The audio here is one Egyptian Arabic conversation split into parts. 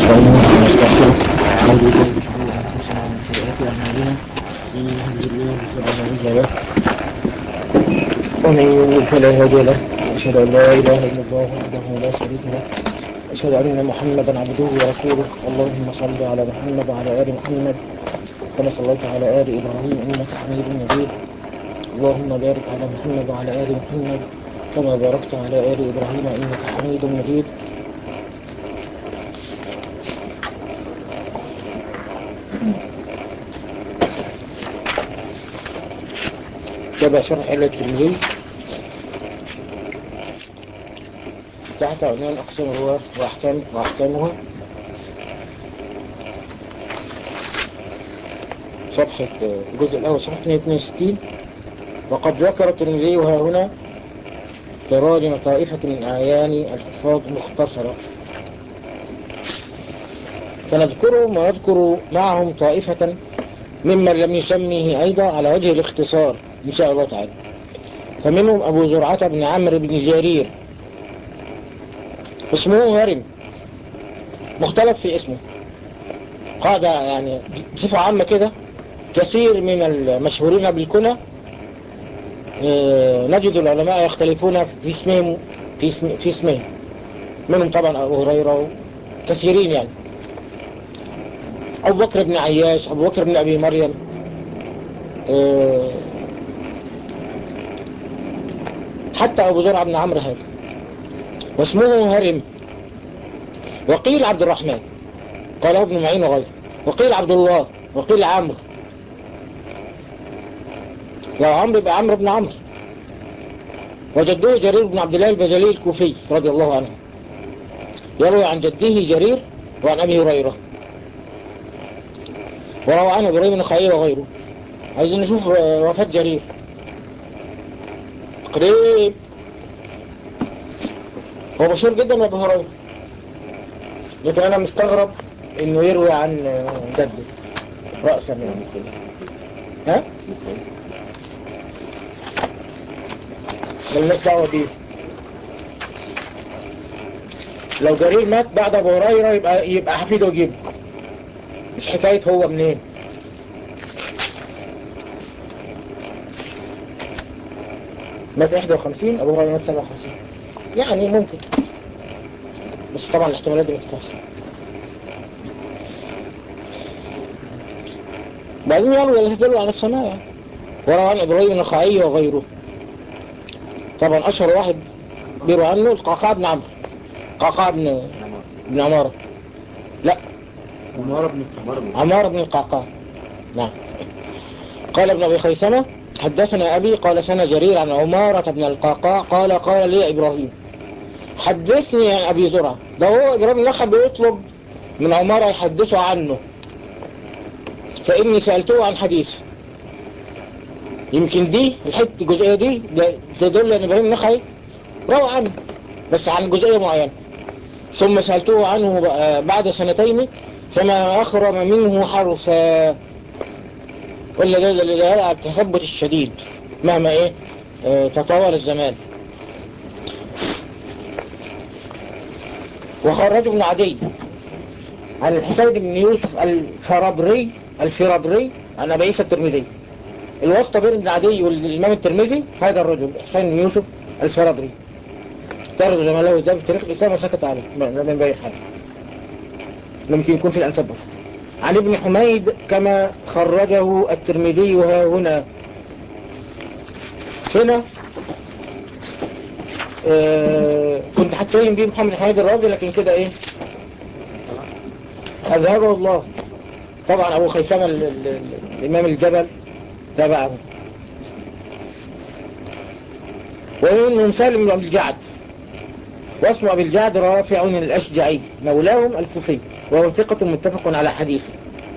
ونستعينه ونستغفره ونعوذ بالله من شرور انفسنا ومن سيئات اعمالنا من يهده الله فلا مضل له ومن يضلل فلا هادي له اشهد ان لا اله الا الله وحده لا شريك له اشهد ان محمدا عبده ورسوله اللهم صل على محمد وعلى ال محمد كما صليت على ال ابراهيم انك حميد مجيد اللهم بارك على محمد وعلى ال محمد كما باركت على ال ابراهيم انك حميد مجيد تبع شرح علة التلميذ تحت عنوان أقسام الرواة وأحكام وأحكامها صفحة الجزء الأول صفحة 162 وقد ذكر الترمذي ها هنا تراجم طائفة من أعيان الحفاظ مختصرة فنذكرهم ويذكر معهم طائفة ممن لم يسميه أيضا على وجه الاختصار إن شاء الله تعالى فمنهم أبو زرعة بن عمرو بن جرير اسمه هرم مختلف في اسمه قاعدة يعني بصفة عامة كده كثير من المشهورين بالكنى نجد العلماء يختلفون في اسمهم في, اسم في اسمهم منهم طبعا أبو هريرة كثيرين يعني أبو بكر بن عياش أبو بكر بن أبي مريم حتى أبو زرع بن عمرو هذا واسمه هرم وقيل عبد الرحمن قاله ابن معين وغيره وقيل عبد الله وقيل عمرو لو عمرو يبقى عمرو بن عمرو وجده جرير بن عبد الله البجلي الكوفي رضي الله عنه يروي عن جده جرير وعن أبي هريرة وروى عنه إبراهيم بن خعير وغيره عايزين نشوف وفاة جرير قريب هو مشهور جدا بأبو هريرة لكن أنا مستغرب إنه يروي عن جده رأسا يعني ها؟ ملناش دعوة بيه لو جرير مات بعد أبو هريرة يبقى يبقى حفيده يجيبه مش حكاية هو منين مات 51 أبو هريرة مات 57 يعني ممكن بس طبعا الاحتمالات دي ما تنفعش بعدين يروي ولا تدل على السماء يعني وروى عن إبراهيم النخعي وغيره طبعا أشهر واحد بيروى عنه القعقاع بن عمرو قعقاع بن بن عمارة لا عمارة بن عمارة بن القعقاع نعم قال ابن أبي خيثمة حدثنا أبي قال سنة جرير عن عمارة بن القعقاع قال قال لي إبراهيم حدثني عن أبي زرعة ده هو إبراهيم النخعي بيطلب من عمارة يحدثه عنه فإني سألته عن حديث يمكن دي الحته الجزئية دي تدل أن إبراهيم النخعي روى عنه بس عن جزئية معينة ثم سألته عنه بعد سنتين فما أخرم منه حرفا ولا ده ده على التثبت الشديد مهما إيه اه تطور الزمان وخرج ابن عدي عن الحسين بن يوسف الفرابري الفرابري عن أبي عيسى الترمذي الواسطة بين ابن عدي والإمام الترمذي هذا الرجل حسين بن يوسف الفرابري تعرض جماله ده بتاريخ الإسلام وسكت عليه من باين حاجة ممكن يكون في الأنساب عن ابن حميد كما خرجه الترمذي ها هنا هنا آه كنت هتهم بيه محمد حميد الرازي لكن كده ايه أذهبه الله طبعا أبو خيثمة الإمام الجبل تبعه ومنهم سالم بن أبي الجعد واسم أبي الجعد رافع الأشجعي مولاهم الكوفي وهو ثقة متفق على حديثه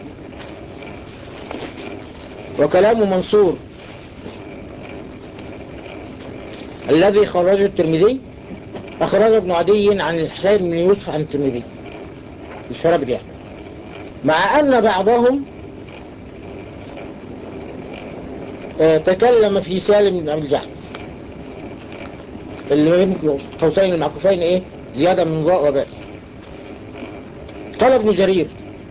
وكلام منصور الذي خرجه الترمذي أخرج ابن عدي عن الحسين بن يوسف عن الترمذي الفرابري يعني مع أن بعضهم تكلم في سالم بن أبي الجعد اللي ما بين قوسين المعكوفين ايه زيادة من ضاء وباء قال ابن جرير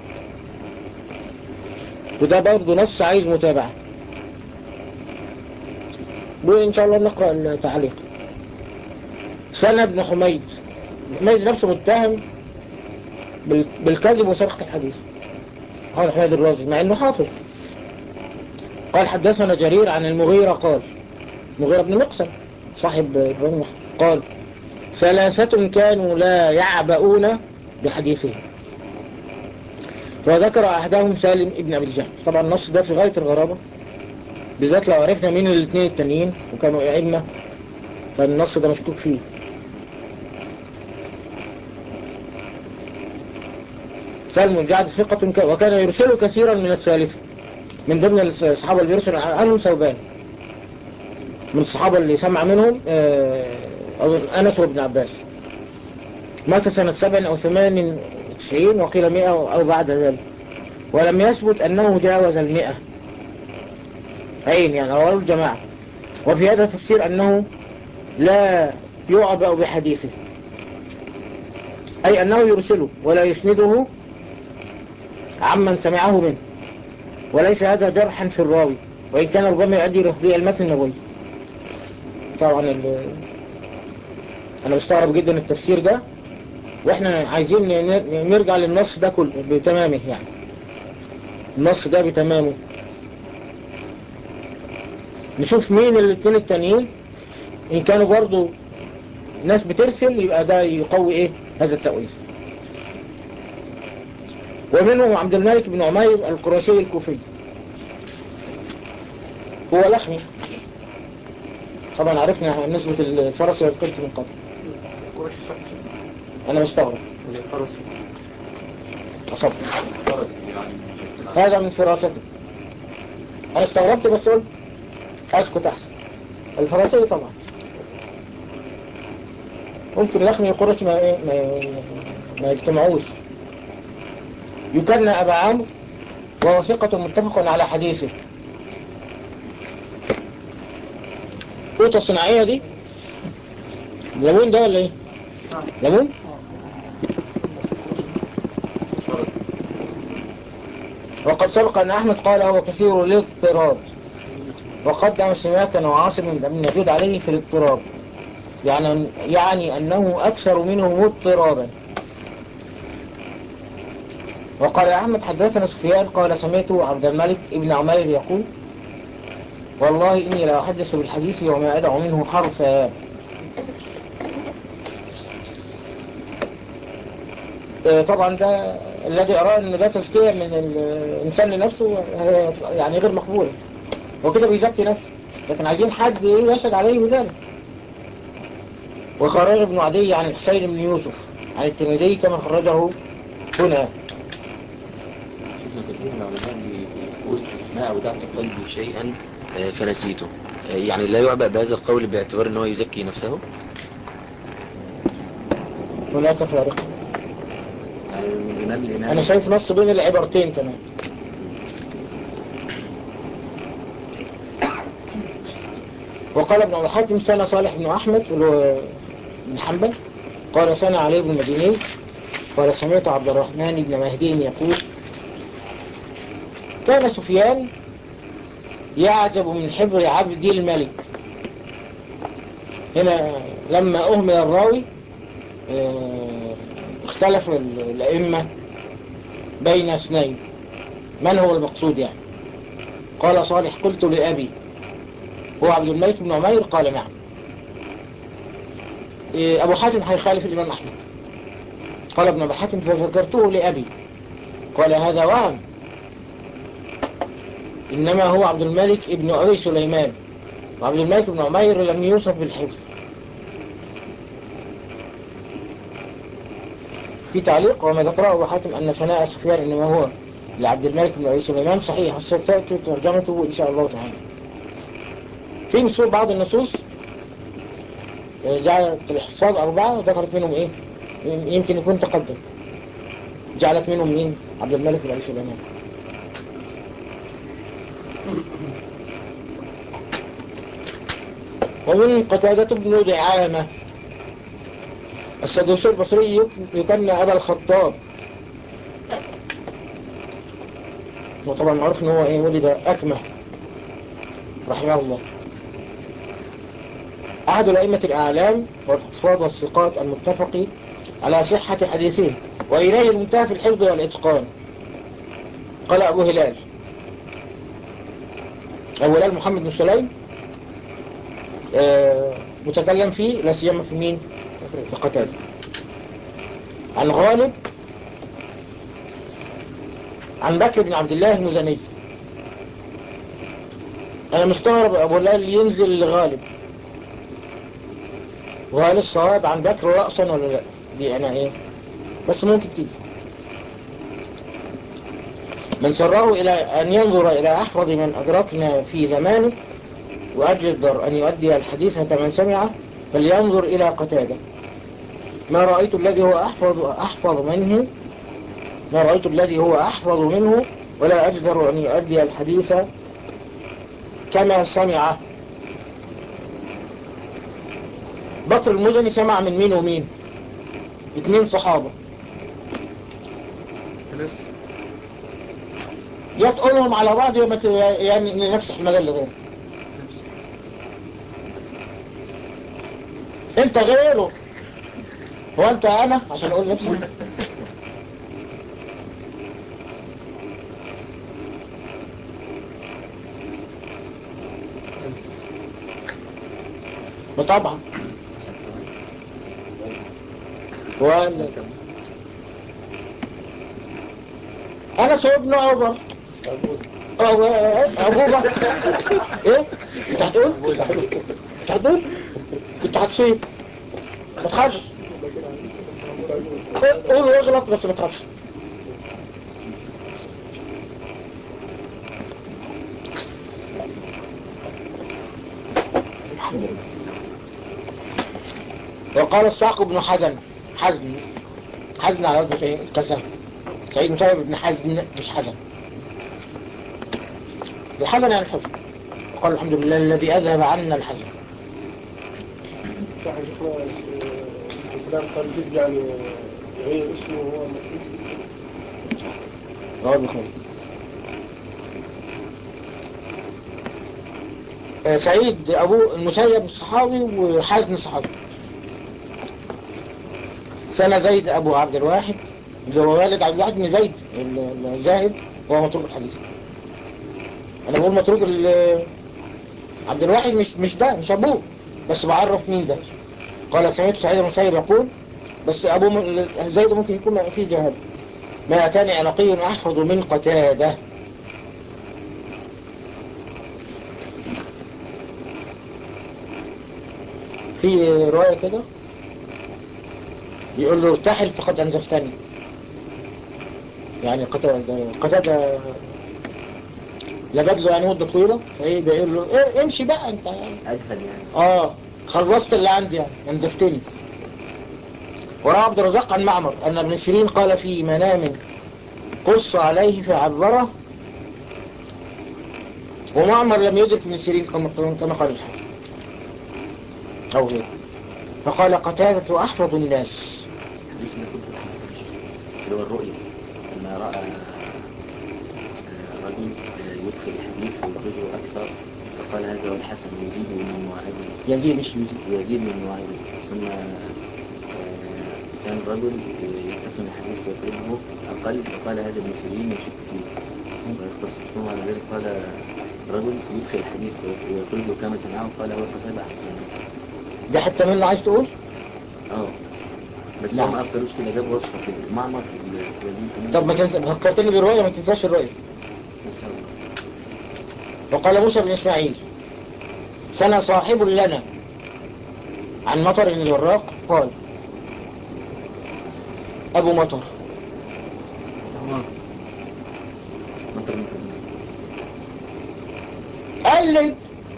وده برضه نص عايز متابعة وإن شاء الله نقرأ التعليق سنة ابن حميد حميد نفسه متهم بالكذب وسرقة الحديث قال حميد الرازي مع انه حافظ قال حدثنا جرير عن المغيرة قال مغيرة بن مقسم صاحب ابراهيم قال ثلاثة كانوا لا يعبؤون بحديثهم وذكر أحدهم سالم ابن أبي الجهل طبعا النص ده في غاية الغرابة بالذات لو عرفنا مين الاثنين التانيين وكانوا أئمة فالنص ده مشكوك فيه سالم الجعد ثقة وكان يرسل كثيرا من الثالثة من ضمن الصحابة اللي بيرسل عنهم ثوبان من الصحابة اللي سمع منهم أنس وابن عباس مات سنة سبع أو ثمان وتسعين وقيل مئة أو بعد ذلك ولم يثبت أنه جاوز المئة عين يعني رواه الجماعة وفي هذا تفسير أنه لا يعبأ بحديثه أي أنه يرسله ولا يسنده عمن سمعه منه وليس هذا جرحا في الراوي وإن كان ربما يؤدي رفضية المتن النبوي طبعا أنا مستغرب جدا التفسير ده وإحنا عايزين نرجع للنص ده كله بتمامه يعني النص ده بتمامه نشوف مين الاثنين التانيين إن كانوا برضو ناس بترسل يبقى ده يقوي إيه هذا التأويل ومنهم عبد الملك بن عمير القرشي الكوفي هو لحمي طبعا عرفنا نسبة الفرس والقبط من قبل أنا مستغرب أصبت هذا من فراستك أنا استغربت بس قلت أسكت أحسن الفرنسي طبعا ممكن لحمي قرش ما, ما, ما يجتمعوش يكنى أبا عمرو وهو ثقة متفق على حديثه قوطة الصناعية دي ليمون ده ولا ايه ليمون وقد سبق أن أحمد قال هو كثير الاضطراب وقدم سماكا وعاصم لم يجود عليه في الاضطراب يعني, يعني أنه أكثر منه مضطرابا وقال أحمد حدثنا سفيان قال سمعت عبد الملك ابن عمير يقول والله إني لا أحدث بالحديث وما أدع منه حرفا طبعا ده الذي أراه أن ده تزكية من الإنسان لنفسه يعني غير مقبولة وكده بيزكي نفسه لكن عايزين حد يشهد عليه بذلك وخرج ابن عدي عن الحسين بن يوسف عن الترمذي كما خرجه هنا كثير من العلماء بيقول ما أودعت قلبي شيئا فنسيته يعني لا يعبأ بهذا القول باعتبار أنه يزكي نفسه هناك فارق يعني الإمام الإمام أنا شايف نص بين العبارتين كمان وقال ابن أبي حاتم سنة صالح بن أحمد بن حنبل قال سنة علي بن المديني قال سمعت عبد الرحمن بن مهدي يقول كان سفيان يعجب من حبر عبد الملك هنا لما أهمل الراوي اختلف الأئمة بين اثنين من هو المقصود يعني قال صالح قلت لأبي هو عبد الملك بن عمير قال نعم أبو حاتم هيخالف الإمام أحمد قال ابن أبي حاتم فذكرته لأبي قال هذا وهم إنما هو عبد الملك ابن أبي سليمان وعبد الملك بن عمير لم يوصف بالحفظ في تعليق وما ذكره أبو حاتم أن ثناء سفيان إنما هو لعبد الملك بن أبي سليمان صحيح ستأتي ترجمته إن شاء الله تعالى في نصوص بعض النصوص جعلت الحفاظ أربعة وذكرت منهم إيه يمكن يكون تقدم جعلت منهم مين عبد الملك بن أبي سليمان ومن قتادة بن دعامة السدوسي البصري يكنى أبا الخطاب وطبعا معروف ان هو ايه ولد اكمه رحمه الله أحد الأئمة الأعلام والحفاظ والثقات المتفق على صحة حديثهم وإليه المنتهى في الحفظ والإتقان قال أبو هلال أبو هلال محمد بن سليم آه متكلم فيه لا سيما في مين في قتاده عن غالب عن بكر بن عبد الله المزني انا مستغرب ابو هلال ينزل لغالب وهل الصواب عن بكر رأسا ولا لا دي انا ايه بس ممكن تيجي من سره إلى أن ينظر إلى أحفظ من أدركنا في زمانه وأجدر أن يؤدي الحديث كمن سمعه فلينظر إلى قتادة ما رأيت الذي هو أحفظ, أحفظ منه ما رأيت الذي هو أحفظ منه ولا أجدر أن يؤدي الحديث كما سمعه بكر المزني سمع من مين ومين اثنين صحابة يا تقولهم على بعض يا مت... يعني نفسح المجال لغيره انت غيره هو انت انا عشان اقول نفسي وطبعا ولا انا سيبنا عمر ابوبة ايه انت هتقول انت هتقول كنت هتسيب ما تخافش قول واغلط بس ما تخافش وقال الساق بن حزن حزن حزن على وجه شيء الكسر سعيد مسيب بن حزن مش حزن الحزن يعني الحزن وقال الحمد لله الذي أذهب عنا الحزن صح شيخنا الإسلام قال جد يعني غير اسمه هو مكتوب رواه البخاري آه، سعيد أبو المسيب صحابي وحازن صحابي سنة زيد أبو عبد الواحد اللي هو والد عبد الواحد بن زيد الزاهد وهو متروك الحديث أنا بقول متروك ال- عبد الواحد مش مش ده مش أبوه بس بعرف مين ده قال سمعت سعيد المسيب يقول بس أبو م- زيد ممكن يكون فيه جهاد ما أتاني أنقي أحفظ من قتادة في رواية كده يقول له ارتحل فقد أنزفتني يعني قتادة قتادة لبد له يعني مدة طويلة فايه بيقول له إيه امشي بقى انت أجهل يعني اه خلصت اللي عندي يعني انزفتني وروى عبد الرزاق عن معمر أن ابن سيرين قال في منام قص عليه فعبره ومعمر لم يدرك ابن سيرين كما كما قال الحافظ أو غيره فقال قتادة أحفظ الناس حديث اللي كنت اللي هو الرؤية لما رأى آه، رجل آه، يدخل الحديث ويخرجه أكثر فقال هذا هو الحسن يزيد من معاذ يزيد مش يزيد ويزيد من معاذ ثم آه، كان رجل آه، يحتفل الحديث ويخرجه أقل فقال هذا ابن سيرين يشك فيه ويختصر ثم على ذلك قال رجل يدخل الحديث ويخرجه كما سمعه قال هو قتادة أحسن الناس ده حتى منه عايز تقول اه بس نعم. هو ما ارسلوش كده جاب وصفه كده معمر في ال- في يزيد كمان. طب ما تنسى فكرتني بالرؤية ما تنساش الرؤية إن شاء الله. وقال موسى بن إسماعيل سنة صاحب لنا عن مطر الوراق قال أبو مطر مطر مطر قلب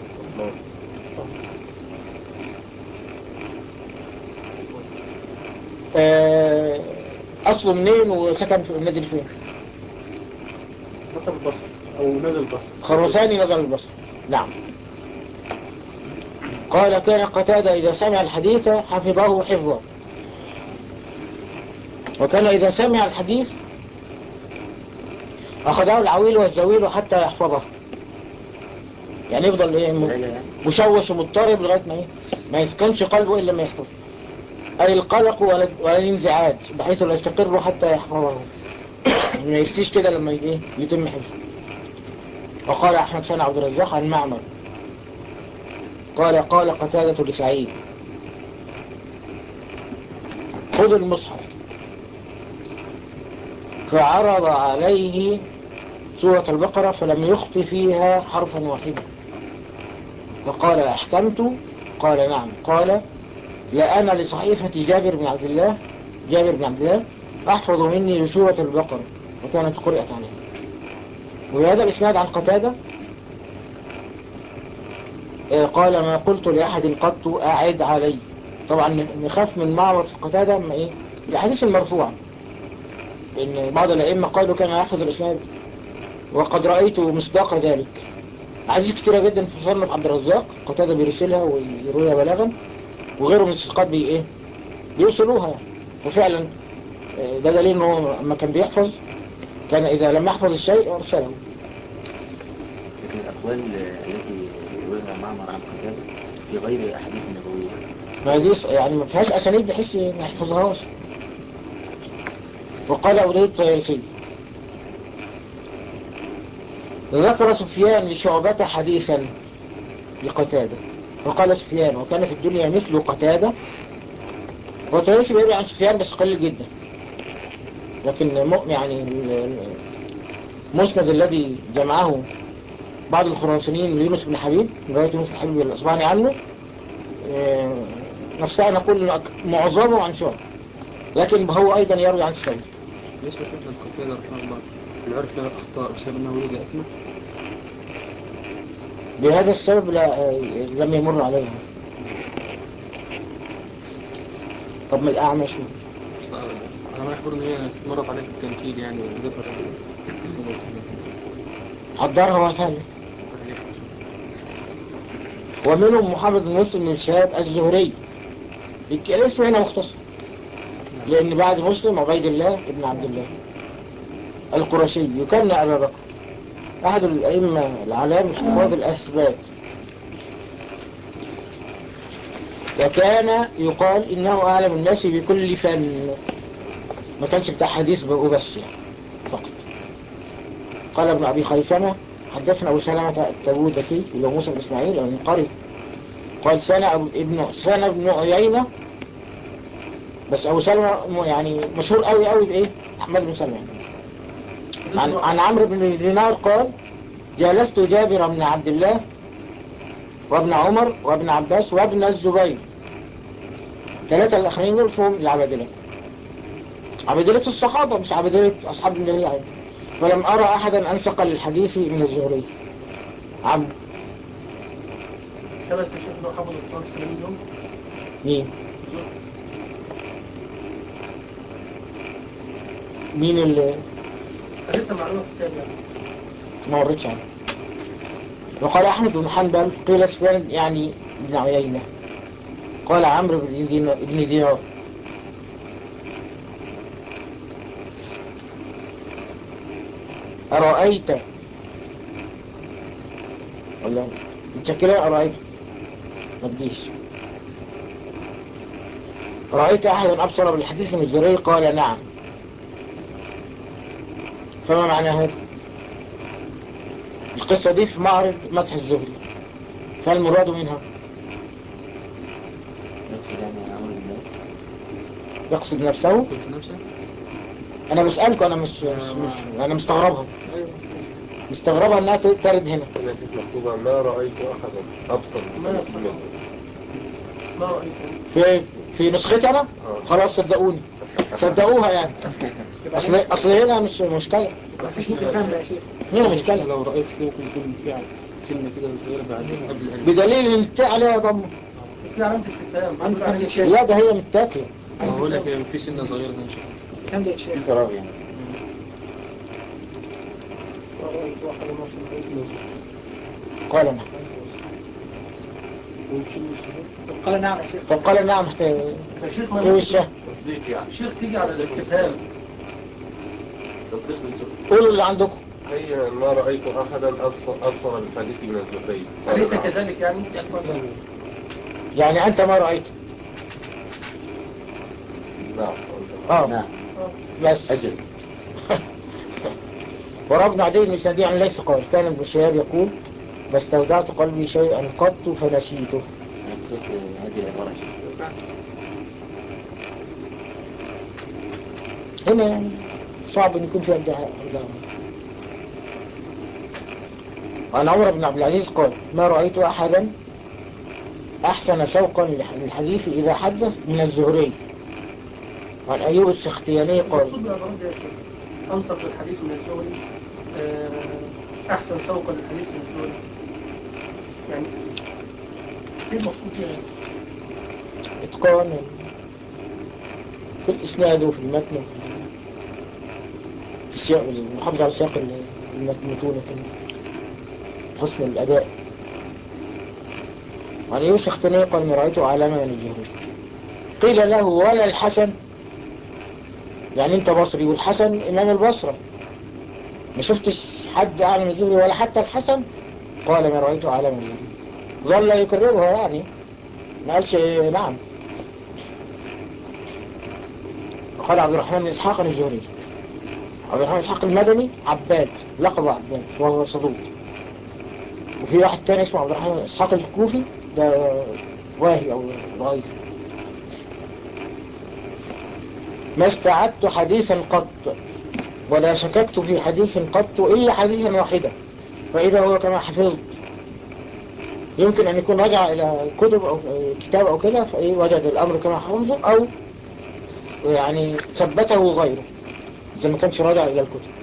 آه، أصله منين وسكن في نزل فين بطل البصر أو نزل البصر خرساني نزل البصر نعم قال كان قتادة إذا سمع الحديث حفظه حفظا وكان إذا سمع الحديث أخذه العويل والزويل حتى يحفظه يعني يفضل إيه م- راجع يعني مشوش ومضطرب لغاية ما إيه ما يسكنش قلبه إلا ما يحفظ أي القلق ولا ولا الانزعاج بحيث لا يستقر حتى يحفظه ما يرسيش كده لما إيه يتم حفظه وقال أحمد سنة عبد الرزاق عن معمر قال قال قتادة لسعيد خذ المصحف فعرض عليه سورة البقرة فلم يخط فيها حرفا واحدا فقال أحكمت قال نعم قال لأنا لصحيفة جابر بن عبد الله جابر بن عبد الله أحفظ مني لسورة البقرة وكانت قرأت عليه وهذا الإسناد عن قتادة آه، قال ما قلت لأحد قط أعد علي طبعا نخاف من معرض قتادة ما إيه الحديث المرفوع إن بعض الأئمة قالوا كان يحفظ الإسناد وقد رأيت مصداق ذلك أحاديث كتيرة جدا في مصنف عبد الرزاق قتادة بيرسلها ويرويها بلاغا وغيره من الثقات بي إيه بيوصلوها يعني. وفعلا آه، ده دليل إنه لما كان بيحفظ كان إذا لم يحفظ الشيء أرسله لكن الأقوال التي يرويها معمر عن قتادة في غير أحاديث النبوية ما دي ص- يعني ما فيهاش أسانيد بحيث ما يحفظهاش وقال أولي الطيالسي ذكر سفيان لشعبة حديثا لقتادة وقال سفيان وكان في الدنيا مثل قتادة وطيالسي بيروي عن سفيان بس قليل جدا لكن م- يعني ال- المسند الذي جمعه بعض الخراسانيين ليونس بن حبيب رواية يونس بن حبيب الأصبعاني عنه آه، نستطيع أن نقول إنه أك- معظمه عن شعب لكن هو أيضا يروي عن سفيان بالنسبة لشيخنا القتادة رحمه الله هل عرف له أخطاء بسبب أنه ولد أكمة؟ بهذا السبب لا آه، لم يمر عليه طب ما الأعمش أنا ما يخبرني هي مرت عليه في التنكيل يعني وذكر حضرها وثاني ومنهم محمد بن مسلم بن شهاب الزهري الك- الاسم هنا مختصر لأن بعد مسلم عبيد الله بن عبد الله القرشي يكن أبا بكر أحد الأئمة العلام الحفاظ الأثبات وكان يقال إنه أعلم الناس بكل فن ما كانش بتاع حديث وبس يعني فقط قال ابن أبي خيثمة حدثنا أبو سلمة التبوذكي اللي هو موسى بن إسماعيل المنقري قال سنة أبو- ابن سنة ابن عيينة بس أبو سلمة م- يعني مشهور قوي قوي بإيه أحمد بن سلمة عن, عن عمرو بن دينار قال جالست جابر بن عبد الله وابن عمر وابن عباس وابن الزبير ثلاثة الأخرين دول فيهم العبادلة عبادلة الصحابة مش عبادلة أصحاب النبي عليه فلم أرى أحدا أنفق للحديث من الزهري عبد ثبت في شيخ انه حفظ القرآن في 80 يوم مين مين اللي قريتها معلومة في الكتاب يعني ما وريتش عنه وقال أحمد بن حنبل قيل سفيان يعني ابن عيينة قال عمرو بن دينا- بن دينار أرأيت ولا متشكلة أرأيت ما تجيش رأيت أحدا أبصر بالحديث من الزري قال نعم فما معنى هذا القصة دي في معرض مدح الزهري فالمراد منها يقصد يعني عمرو بن الناس يقصد نفسه قلت نفسه؟ انا بسألكم انا مش, مش, مش انا مستغربها مستغربها انها ترد هنا هنا في مكتوبة ما رأيت أحدا أبصر ما بالنسبة يصح. ما رأيت في في نسختي انا خلاص صدقوني صدقوها يعني اصل اصل هنا مش مشكلة ما فيش مكان يا شيخ هنا مشكلة لو رأيت كده ممكن يكون فعل سنة كده صغيرة بعد قبل الألف بدليل ان التاء عليها ضمه في علامة استفهام عندك عليك لا ده هي متاكله بقول لك في سنة صغيرة إن شاء الله عندك شيخ في فراغ يعني ما رأيت واحدا ما سمعت قال نعم قال نعم يا شيخ طب قال نعم محتاج يا شيخ ما ايه وشه تصديق يعني الشيخ تيجي على الاستفهام تصديق بالزهد قولوا اللي عندكم هي ما رأيت أحدا أبصر, أبصر بالحديث من الزهري أليس كذلك يعني يا أخوان يعني أنت ما رأيت نعم اه نعم بس أجل وربنا عدي المسندي عن ليس قال كان ابن شهاب يقول ما استودعت قلبي شيئا قط فنسيته أنا قصدت هذه العبارة يا شيخ. هنا يعني صعب ان يكون في ادعاء ادعاء. وعن عمر بن عبد العزيز قال ما رأيت أحدا أحسن سوقا للحديث إذا حدث من الزهري وعن أيوب السختياني قال المقصود بالعبارات دي يا شيخ أنصف للحديث من الزهري آه، أحسن سوقا للحديث من الزهري يعني إيه المقصود فيها؟ إتقان في الإسناد وفي المتن في السياق المحافظة على سياق المتون كان حسن الأداء وعن أيوب السختياني قال ما رأيته علامة من الزهري قيل له ولا الحسن يعني انت بصري والحسن امام البصرة ما شفتش حد اعلى من الزهري ولا حتى الحسن قال ما رأيته اعلى من الزهري ظل يكررها يعني ما قالش إيه نعم وقال عبد الرحمن بن اسحاق عن الزهري عبد الرحمن بن اسحاق المدني عباد لقب عباد وهو صدوق وفي واحد تاني اسمه عبد الرحمن بن اسحاق الكوفي ده واهي او ضعيف ما استعدت حديثا قط ولا شككت في حديث قط إلا حديثا واحدا فإذا هو كما حفظت يمكن أن يكون رجع إلى كتب أو كتاب أو كده فإيه وجد الأمر كما حفظه أو يعني ثبته غيره إذا ما كانش راجع إلى الكتب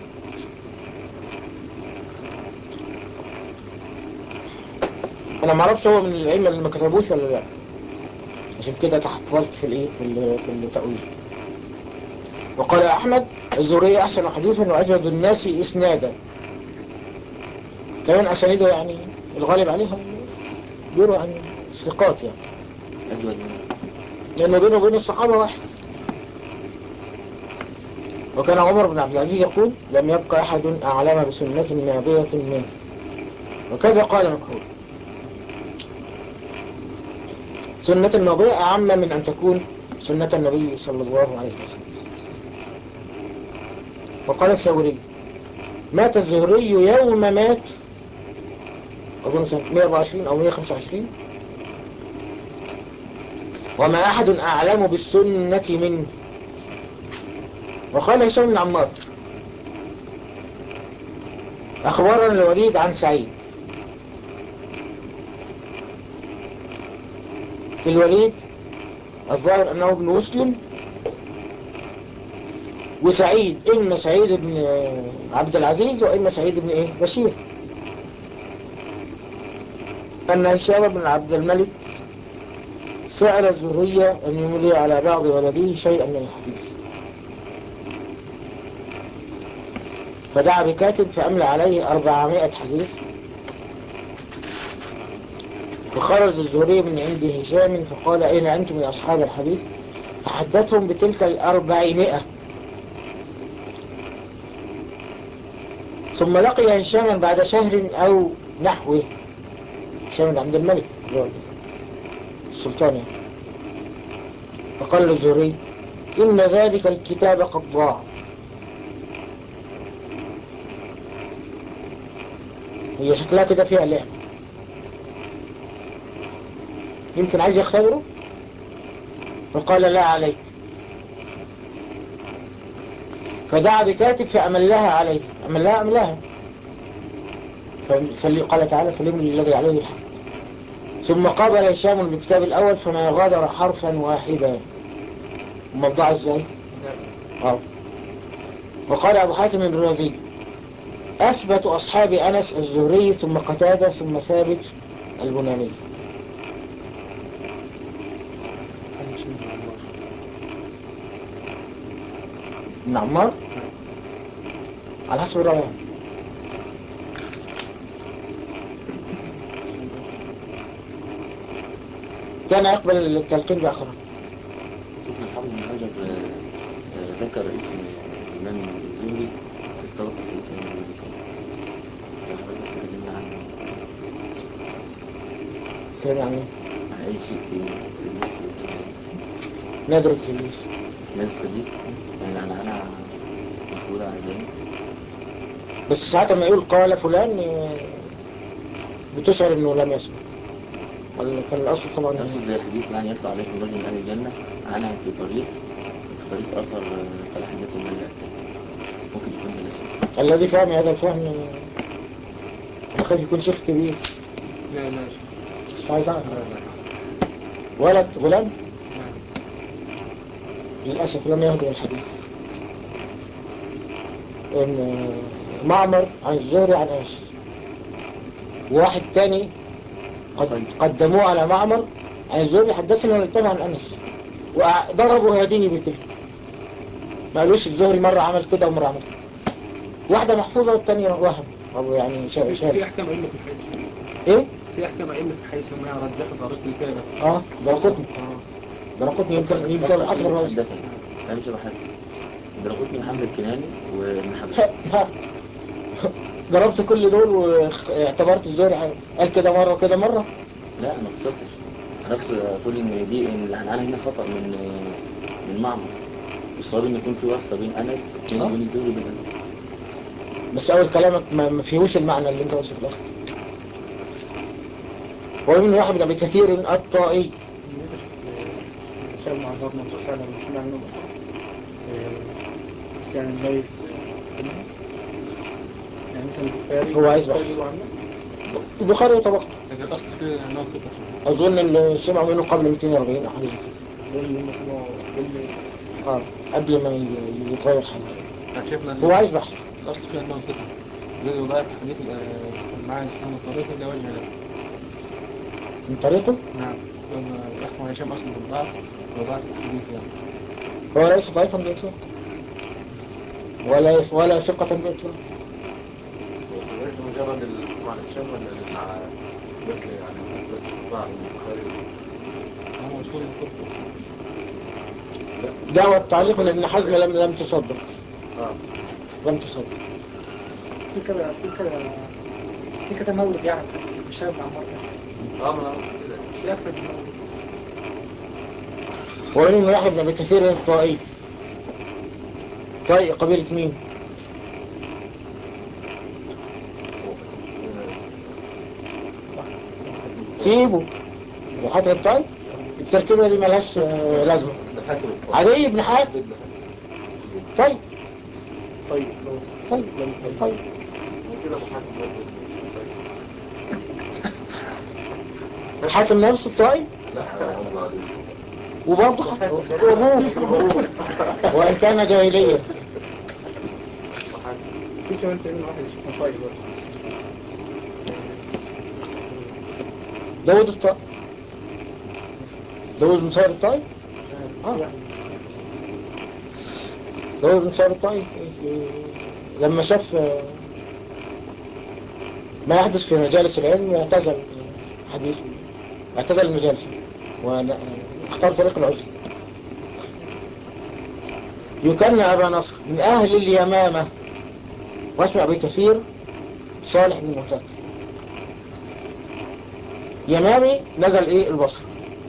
أنا ما اعرفش هو من الأئمة اللي ما كتبوش ولا لا عشان كده تحفظت في الإيه في ال- في التأويل وقال أحمد الزهري أحسن حديثا وأجود الناس إسنادا كمان أسانيده يعني الغالب عليها بيروا عن ثقات يعني أجود من لأنه بينه وبين الصحابة واحد وكان عمر بن عبد العزيز يقول لم يبقى أحد أعلم بسنة ماضية منه وكذا قال مكهول سنة ماضية أعم من أن تكون سنة النبي صلى الله عليه وسلم وقال الثوري مات الزهري يوم مات أظن سنة 124 أو 125 وما أحد أعلم بالسنة منه وقال هشام بن عمار أخبرنا الوليد عن سعيد الوليد الظاهر أنه ابن مسلم وسعيد إما سعيد بن عبد العزيز وإما سعيد بن إيه بشير أن هشام بن عبد الملك سأل الزهرية أن يملي على بعض ولده شيئا من الحديث فدعا بكاتب فأملى عليه أربعمائة حديث فخرج الزهري من عند هشام فقال أين أنتم يا أصحاب الحديث فحدثهم بتلك الأربعمائة ثم لقي هشاما بعد شهر أو نحوه هشام بن عبد الملك اللي هو السلطان يعني. فقال الزهري إن ذلك الكتاب قد ضاع هي شكلها كده فيها لعب يمكن عايز يختبره فقال لا عليك فدعا بكاتب فأملها عليه أملها أملها فاللي قال تعالى فليمن الذي عليه الحق ثم قابل هشام بالكتاب الأول فما غادر حرفا واحدا موضع ازاي اه وقال أبو حاتم الرازي أثبت أصحاب أنس الزهري ثم قتادة ثم ثابت البناني ابن عمار على حسب الرواية كان يقبل التلقين بآخره ابن الحافظ بن رجب آه، آه، ذكر اسم الإمام الزهري في الطبقة الثالثة من النبي صلى الله عليه وسلم كلام عن ايه؟ عن أي شيء في تدريس الزهري نادر التدليس نادي التدريس يعني أنا أنا مسؤول عن ذلك بس ساعات لما يقول قال فلان آه، بتشعر انه لم يسمع ولا كان الاصل طبعا نفسه زي حديث يعني يطلع عليكم رجل من أهل الجنة عنها في طريق وفي طريق آخر آه، فلا حدث من لا ممكن يكون ده الاسم الذي فهم هذا الفهم آه، يخاف يكون شيخ كبير لا لا بس عايز اعرف ولد غلام للأسف لم يهدي الحديث إن معمر عن الزهري عن أنس وواحد تاني قد قدموه على معمر عن الزهري حدثنا ونتبع عن أنس وضربوا هذه بتلك ما قالوش الزهري مرة عمل كده ومرة عمل كده واحدة محفوظة والتانية وهم أو يعني شا- في شاذ احكام علم في الحديث إيه؟ في احكام علم في الحديث لما يرجحوا طريق الكلام آه درقتني اه درقتني يمكن يمكن الحكم الرازي حدثني لا مش بحث درقتني حمزة الكناني وابن حبيب ها. ضربت كل دول واعتبرت الزهري قال كده مرة وكده مرة لا ما قصدتش انا اقصد اقول ان دي ان اللي هنقال هنا خطأ من من معمر الصواب ان يكون في واسطة بين انس بين آه. بين الزهري وبين انس بس اول كلامك ما ما فيهوش المعنى اللي انت قلته في الاخر ومن واحد من ابي كثير الطائي كان مع بعض منتصر على مسمع النبض كان ليس يعني مثلا البخاري هو عايز بحث. يروى عنه. البخاري وطبقته لكن الاصل في انه ثقه اظن اللي سمعوا منه قبل 240 او حاجه زي كده دول اللي هم كانوا دول اللي- اه قبل ما ي- يتغير حاجه يعني شفنا هو عايز بحث الاصل في انه ثقه الذي يضايق حديث آه، معاذ سبحانه الطريق الا وجه له من طريقه نعم لما يحكم هشام اصلا بالضعف وضعف الحديث يعني هو ليس ضعيفا باطلاق ولا ولا ثقة باطلاق وليس مجرد مع الشام ولا مع مثل يعني مثل بعض البخاري هو اصول الفقه دعوة التعليق من ابن حزم لم لم تصدق اه لم تصدق في كذا في كذا في كذا مولد يعني مش عارف عمار بس اه ما في أكثر من مولد ومن يحيى بن ابي كثير الطائي طائي قبيلة مين؟ سيبه وحتى الطائي التركيبة دي ملهاش آه، لازمة حاكم عدي بن حاتم طيب طيب طيب طيب كده محاكم الحاكم نفسه الطائي لا الله عليك وبرضه حاتم وابوه وإن كان جاهليا في كمان تقريبا واحد اسمه طيب برضه. داود الطائي داود بن صالح الطائي في واحد داود بن صالح الطائي لما شاف ما يحدث في مجالس العلم اعتزل حديث اعتزل المجالس واختار طريق العزل يكن أبا نصر من أهل اليمامة واسمع أبي كثير صالح بن مهتك يمامي نزل إيه البصر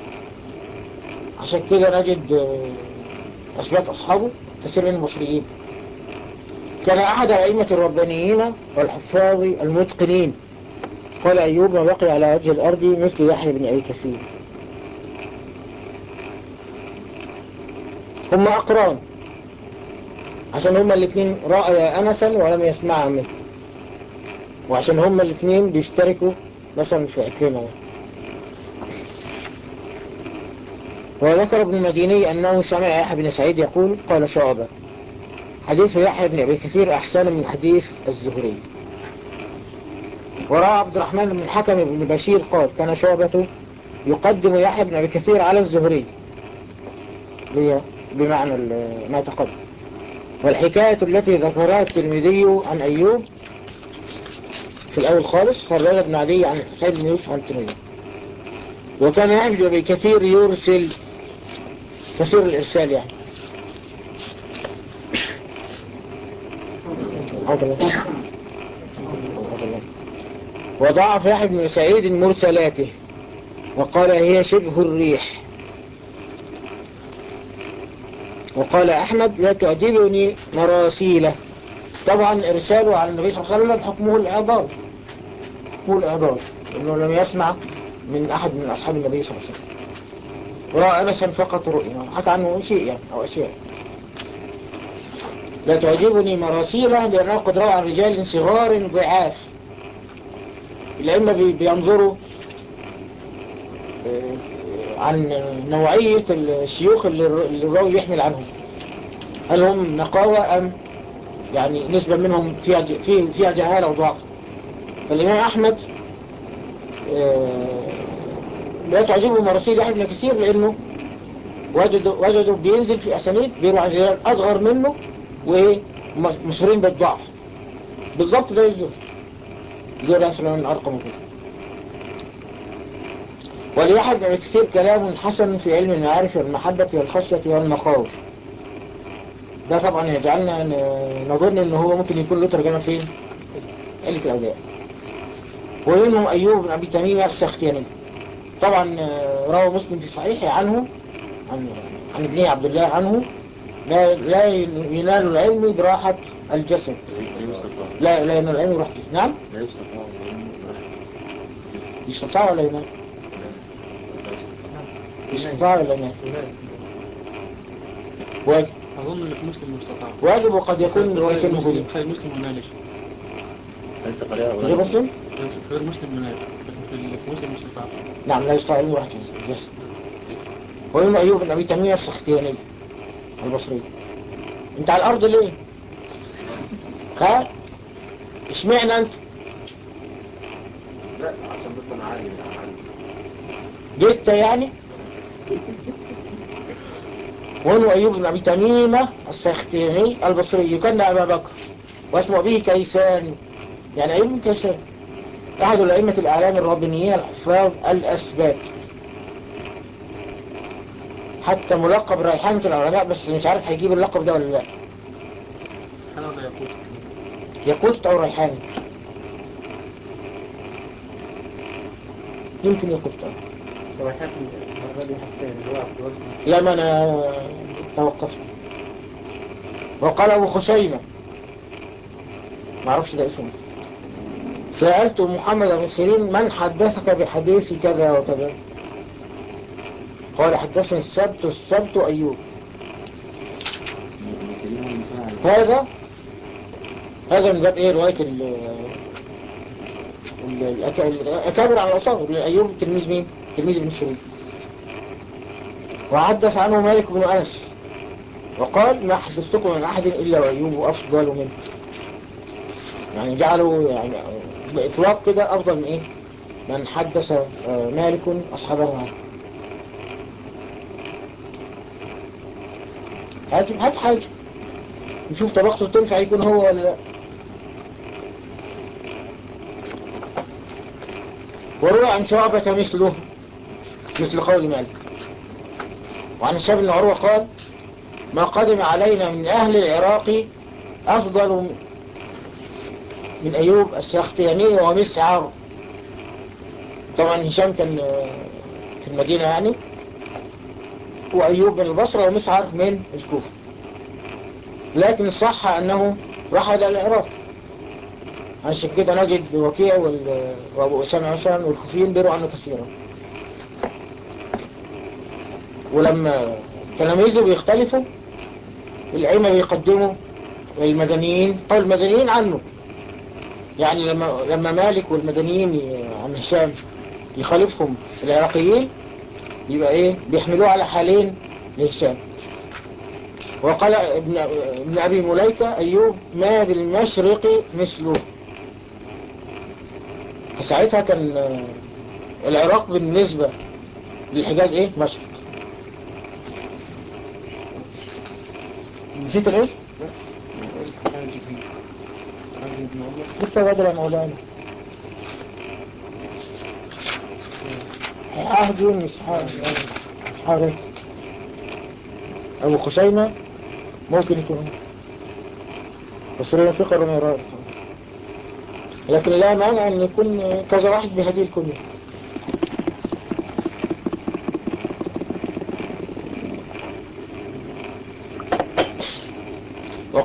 عشان كده نجد آه، أثبات أصحابه كثير من المصريين كان أحد الأئمة الربانيين والحفاظ المتقنين قال أيوب ما بقي على وجه الأرض مثل يحيى بن أبي كثير هم أقران عشان هما الاثنين رأيا أنسا ولم يسمعا منه وعشان هما الاثنين بيشتركوا مثلا في عكرمة وذكر ابن المديني أنه سمع يحيى بن سعيد يقول قال شعبة حديث يحيى بن أبي كثير أحسن من حديث الزهري وروى عبد الرحمن بن الحكم بن بشير قال كان شعبة يقدم يحيى بن أبي كثير على الزهري ب- بمعنى ال- ما تقدم والحكاية التي ذكرها الترمذي عن أيوب في الأول خالص خرج ابن عدي عن حسين بن يوسف عن الترمذي وكان يحيى بن أبي كثير يرسل كثير الإرسال يعني وضعف يحيى بن سعيد مرسلاته وقال هي شبه الريح وقال أحمد لا تعجبني مراسيله طبعا إرساله على النبي صلى الله عليه وسلم حكمه الإعضال حكمه الإعضال إنه لم يسمع من أحد من أصحاب النبي صلى الله عليه وسلم ورأى أنسا فقط رؤيا حكى عنه شيء يعني أو أشياء لا تعجبني مراسيله لأنه قد روى عن رجال صغار ضعاف الأئمة بي- بينظروا آه، عن نوعية الشيوخ اللي الر- اللي الراوي يحمل عنهم هل هم نقاوة أم يعني نسبة منهم فيها ج- في- فيها جهالة وضعف فالإمام أحمد آه، لا تعجبه مراسيل أحد من كثير لأنه وجدوا, وجدوا بينزل في أسانيد بيروح عن رجال أصغر منه ومشهورين بالضعف بالضبط زي الزهر زهر مثلا من أرقم كده وليحد من كثير كلام حسن في علم المعارف والمحبة والخشية والمخاوف ده طبعا يجعلنا ن- نظن ان هو ممكن يكون له ترجمة فين علة الأولياء ومنهم أيوب بن أبي تميم السختياني طبعا آه، روى مسلم في صحيحه عنه عن, عن ابنه عبد الله عنه لا, لا ينال العلم براحة الجسد لا يستطاع لا لا ينال العلم براحة الجسد نعم لا يستطاع يستطاع ولا ينال يستطاع ولا ينال واجب أظن اللي في مسلم مستطاع واجب وقد يكون رواية خير المسلم مسلم خير مسلم منالج ليس قرية غير مسلم غير مسلم منالج لكن في اللي في مسلم مستطاع نعم لا يستطيع علم واحد الجسد ومن أيوب بن أبي تمية السختياني البصري انت على الأرض ليه ها اشمعنى انت لا عشان بس انا عالي انا عالي جيت يعني ومن أيوب بن أبي تميمة السختياني البصري يكن أبا بكر واسم أبيه كيسان يعني أيوب بن كيسان أحد الأئمة الأعلام الرابنيين الحفاظ الأثبات حتى ملقب ريحانة العلماء بس مش عارف هيجيب اللقب ده ولا لا أنا ولا يقول ياقوتة أو ريحانة يمكن ياقوتة روايات المرة دي حتى اللي هو عبد الوهاب لا ما أنا توقفت وقال أبو خشيمة ما اعرفش ده اسمه سألت محمد بن سيرين من حدثك بحديث كذا وكذا قال حدثني السبت السبت أيوب المسلمين هم المسلمين على هذا هذا من باب ايه رواية ال ال- الأك- الأكابر على الأصاغر أيوب تلميذ مين؟ تلميذ ابن سيرين وحدث عنه مالك بن أنس وقال ما حدثتكم من أحد إلا وأيوب أفضل منه يعني جعلوا يعني بإطلاق كده أفضل من إيه من حدث آه، مالك أصحابه عنه هات هات حاجة نشوف طبقته تنفع يكون هو ولا لا وروى عن شعبة مثله مثل قول مالك وعن الشاب بن عروة قال ما قدم علينا من أهل العراق أفضل من أيوب السختياني ومسعر طبعا هشام كان في المدينة يعني وأيوب من البصرة ومسعر من الكوفة لكن الصح أنه راح إلى العراق عشان كده نجد وكيع وال- وأبو أسامة مثلا والكوفيين بيروا عنه كثيرا ولما تلاميذه بيختلفوا العلماء بيقدموا المدنيين أو المدنيين عنه يعني لما لما مالك والمدنيين ي- عن هشام يخالفهم العراقيين يبقى ايه بيحملوه على حالين لهشام وقال ابن, ابن أبي مليكة أيوب ما بالمشرق مثله فساعتها كان آه، العراق بالنسبة للحجاز ايه مشرق نسيت الاسم لسه بدل يا مولانا عهد يونس حارس حارس أبو خشيمة ممكن يكون هو. بس هو فقر من رأي لكن لا مانع أن يكون كذا واحد بهذه الكنية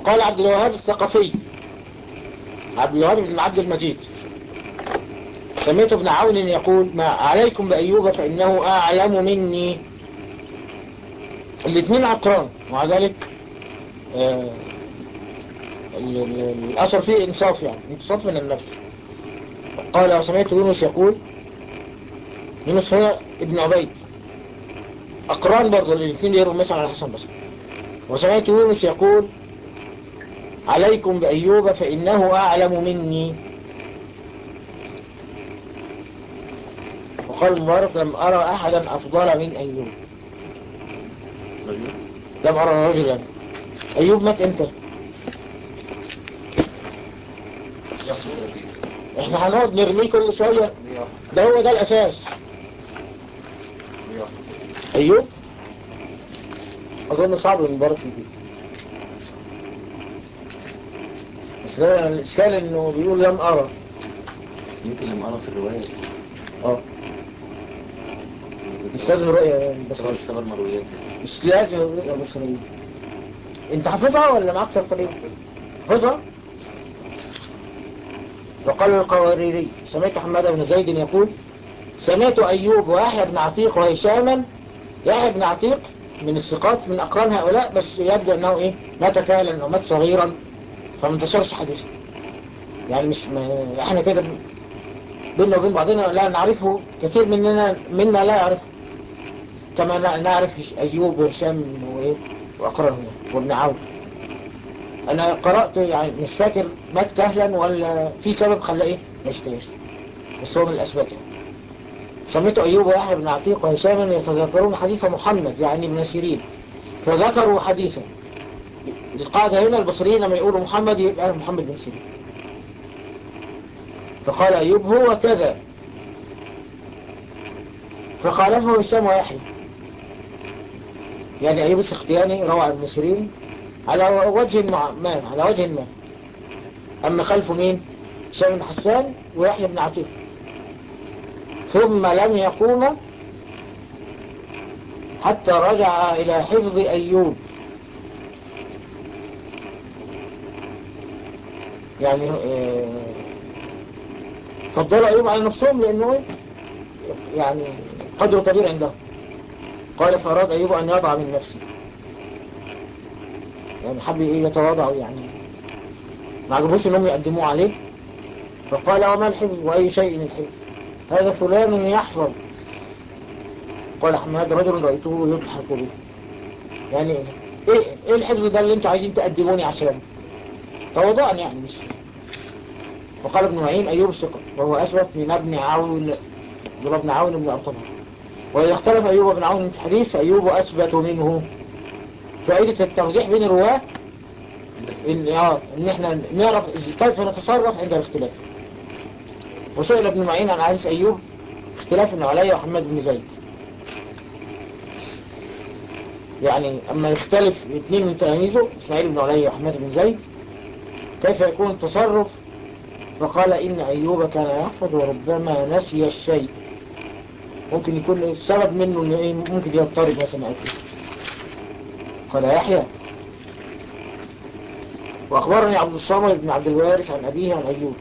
وقال عبد الوهاب الثقفي عبد الوهاب بن عبد المجيد سمعت ابن عون يقول ما عليكم بأيوب فإنه أعلم مني الاثنين عقران ومع ذلك آه ال- ال- الأثر فيه إنصاف يعني إنصاف من النفس قال وسمعت يونس يقول يونس هو ابن عبيد أقران برضه الاثنين يروا مثلا على حسن بصر وسمعت يونس يقول عليكم بأيوب فإنه أعلم مني وقال المبارك لم أرى أحدا أفضل من أيوب رجل لم أرى رجلا أيوب مات امتى احنا هنقعد نرميه كل شوية ده هو ده الأساس أيوب أظن صعب المبارك يجيب بس ده الإشكال إنه بيقول لم أرى يمكن لما أرى في الرواية اه مش لازم رؤية بس سبب سبب مرويات يعني. مش لازم الرؤية بصرية انت حافظها ولا معاك تقريبا حافظها وقال القواريري سمعت حماد بن زيد يقول سمعت أيوب ويحيى بن عتيق وهشاما يحيى بن عتيق من الثقات من أقران هؤلاء بس يبدو أنه إيه مات كالا أو مات صغيرا فما انتشرش حديثه يعني مش ما احنا كده ب- بيننا وبين بعضنا لا نعرفه كثير مننا منا لا يعرفه كما ن- نعرف هش- أيوب وهشام وإيه وأقرانه وابن عون أنا قرأت يعني مش فاكر مات كهلا ولا في سبب خلاه إيه ما يشتهرش بس هو من الأسباب يعني. سميت أيوب ويحيى بن عتيق وهشاما يتذكرون حديث محمد يعني ابن سيرين فذكروا حديثا القاعدة هنا البصريين لما يقولوا محمد يبقى محمد بن سيرين فقال أيوب هو كذا فخالفه هشام ويحيى يعني أيوب السختياني روى عن ابن سيرين على وجه مع- ما على وجه ما أما خلفه مين هشام بن حسان ويحيى بن عتيق ثم لم يقوم حتى رجع إلى حفظ أيوب يعني آه، فضل أيوب على نفسهم لأنه إيه؟ يعني قدره كبير عندهم قال فأراد أيوب أن يضع من نفسه يعني حب إيه يتواضع يعني ما عجبوش أنهم يقدموه عليه فقال وما الحفظ وأي شيء الحفظ هذا فلان يحفظ قال حماد رجل رأيته يضحك به يعني ايه ايه الحفظ ده اللي انتوا عايزين تقدموني عشانه تواضعا يعني مش وقال ابن معين ايوب الثقة وهو اثبت من ابن عون دول ابن عون بن ارطبة واذا اختلف ايوب وابن عون في الحديث فايوب اثبت منه فائدة التوضيح بين الرواه ان اه ان احنا نعرف كيف نتصرف عند الاختلاف وسئل ابن معين عن حديث أيوب اختلاف علي وحماد بن زيد يعني أما يختلف اثنين من تلاميذه إسماعيل بن علي وحماد بن زيد كيف يكون التصرف فقال إن أيوب كان يحفظ وربما نسي الشيء ممكن يكون السبب منه إنه إيه ممكن يضطرب مثلا أو كده قال يحيى وأخبرني عبد الصمد بن عبد الوارث عن أبيه عن أيوب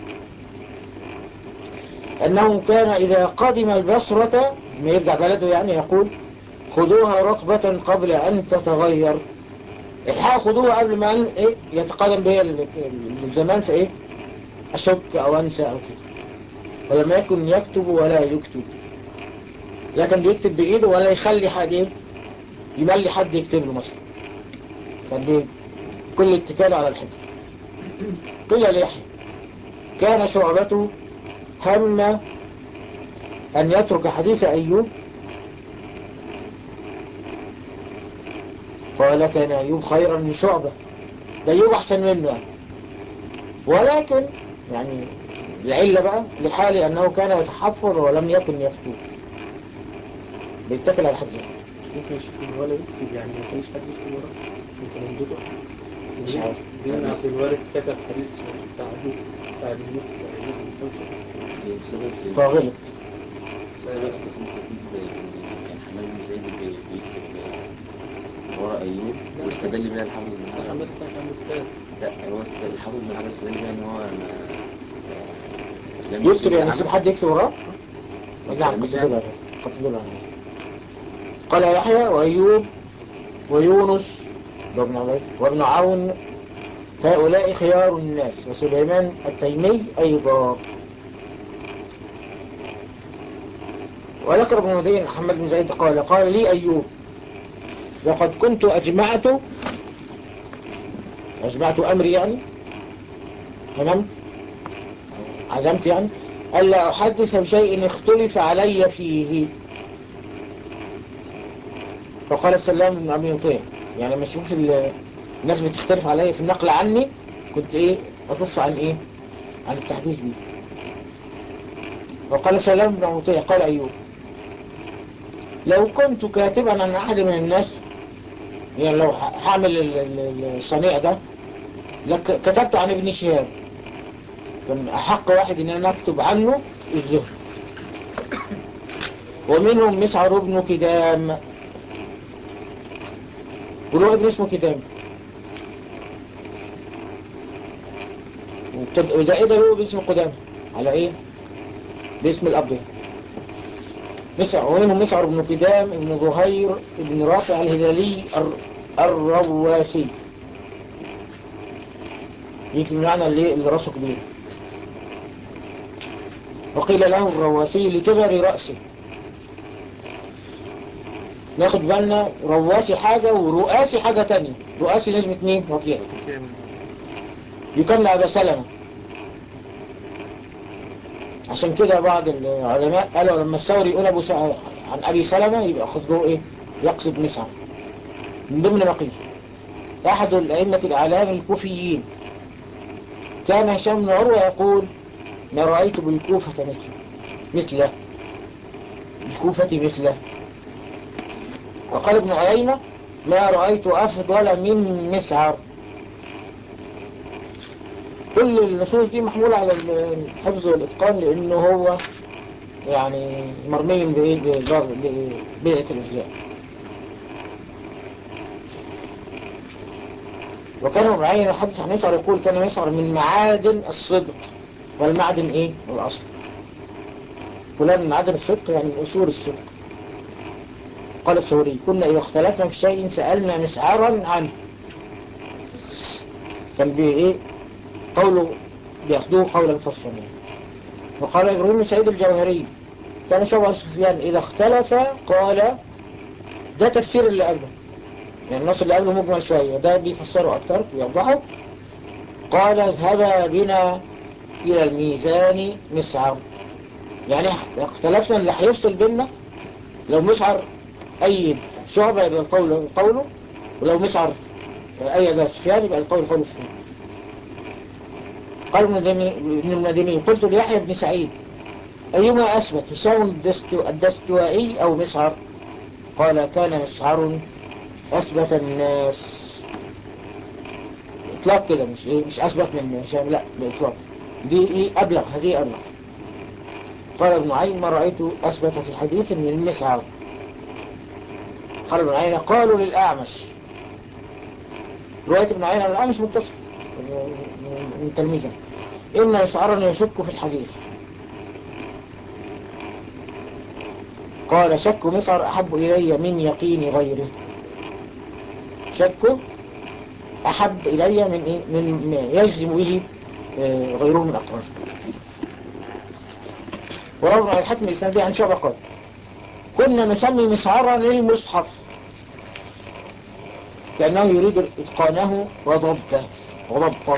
أنه كان إذا قدم البصرة ما يرجع بلده يعني يقول خذوها رطبة قبل أن تتغير الحقيقة خذوها قبل ما أن إيه يتقدم بها ال- ال- الزمان في إيه أشك أو أنسى أو كده ولم يكن يكتب ولا يكتب لكن بيكتب بإيده ولا يخلي حد إيه يملي حد يكتب له مثلا كان بي- كل اتكاله على الحفظ قيل ليحيى كان شعبته هم أن يترك حديث أيوب قال كان أيوب خيرا من شعبة ده أيوب أحسن منه يعني. ولكن يعني العلة بقى لحال أنه كان يتحفظ ولم يكن يكتب بيتكل على حد ممكن يشوف الولد يكتب يعني ما يخليش حد يكتب وراه ممكن يمدده مش عارف لأن أصل الوالد كتب حديث بتاع أبوه بتاع الموت بس بسبب فغلط بسبب تكون خطيب كان حماد بن زيد بي- بيكتب ورا أيوب واستدل بها الحافظ بن محمد حجر بتاع كان مكتاب لا هو است- الحافظ بن حجر استدل بها ان هو ما آه، لم يكتب يصيب يعني العمل. يسيب حد يكتب وراه نعم قد تدل على هذا. قد تدل على هذا. قال يحيى وأيوب ويونس وابن عبيد وابن عون هؤلاء خيار الناس وسليمان التيمي أيضا وذكر ابن مدين محمد بن زيد قال قال لي أيوب لقد كنت أجمعت أجمعت أمري يعني هممت عزمت يعني ألا أحدث بشيء اختلف علي فيه فقال السلام بن أبي يطيع يعني لما اشوف ال- الناس بتختلف علي في النقل عني كنت ايه أكف عن ايه عن التحديث بيه وقال سلام بن أبي يطيع قال أيوب لو كنت كاتبا عن أحد من الناس يعني لو ه- هعمل ال- ال- الصنيع ده لك كتبت عن ابن شهاب كان أحق واحد إن أنا أكتب عنه الزهر ومنهم مسعر بن كدام وله ابن اسمه كدام وتد- وزائدة له باسم قدام على ايه باسم الأب مسعر ومنهم مسعر بن كدام ابن زهير ابن رافع الهلالي الر- الرواسي يجي معنى اللي اللي راسه كبير وقيل له الرواسي لكبر رأسه ناخد بالنا رواسي حاجة ورؤاسي حاجة تانية رؤاسي نسبة مين وكيل يكمل أبا سلمة عشان كده بعض العلماء قالوا لما الثوري يقول أبو س... عن أبي سلمة يبقى قصده إيه يقصد مسعى من ضمن ما قيل أحد الأئمة الأعلام الكوفيين كان هشام بن عروة يقول ما رأيت بالكوفة مثله مثله الكوفة مثله وقال ابن عيينة ما رأيت أفضل من مسعر كل النصوص دي محمولة على الحفظ والإتقان لأنه هو يعني مرمي بإيه ببيئة الإفجاء وكان ابن عيينة يحدث عن مسعر يقول كان مسعر من معادن الصدق والمعدن إيه والأصل فلان من معادن الصدق يعني من أصول الصدق قال الثوري كنا إذا اختلفنا في شيء سألنا مسعرا عنه كان بإيه قوله بياخدوه قولا فصلا يعني. وقال إبراهيم بن سعيد الجوهري كان شبه سفيان إذا اختلف قال ده تفسير اللي قبله يعني النص اللي قبله مجمل شوية ده بيفسره أكتر ويوضحه قال اذهبا بنا إلى الميزان مسعر يعني اختلفنا اللي هيفصل بيننا لو مسعر أيد شعبة يبقى القول قوله ولو مسعر أيد سفيان يبقى القول قول سفيان قال ابن المديني قلت ليحيى بن سعيد أيما أثبت هشام الدستوائي أو مسعر قال كان مسعر أثبت الناس إطلاق كده مش إيه مش أثبت من هشام لا بإطلاق دي إيه أبلغ هذه أبلغ قال ابن عين ما رأيت أثبت في حديث من مسعر قال ابن عين قالوا للأعمش رواية ابن عين عن الأعمش متصل من تلميذه إن مسعرا يشك في الحديث قال شك مسعر أحب إلي من يقين غيره شك أحب إلي من إيه؟ من ما يجزم به غيره من أقرار وروى عن الحكم الإسنادي عن شعبة قال كنا نسمي مسعرا للمصحف كأنه يريد إتقانه وضبطه وضبطه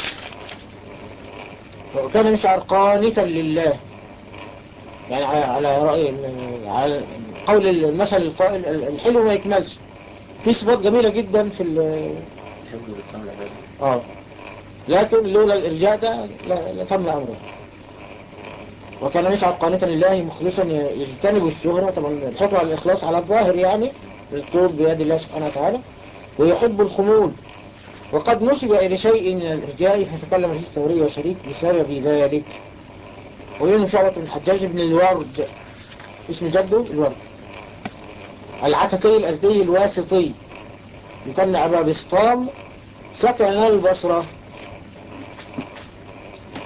وكان مسعر قانتا لله يعني على رأي على قول المثل القائل الحلو ما يكملش في صفات جميلة جدا في حفظ الإتقان العبادة اه لكن لولا الإرجاء ده لتم أمره وكان مسعر قانتا لله مخلصا يجتنب الشهرة طبعا الحكم على الإخلاص على الظاهر يعني الطول بيد الله سبحانه وتعالى ويحب الخمول وقد نسب إلى شيء من الإرجاء فتكلم فيه الثوري وشريك بسبب ذلك ومنه شعبة بن الحجاج بن الورد اسم جده الورد العتكي الأزدي الواسطي يكن أبا بسطام سكن البصرة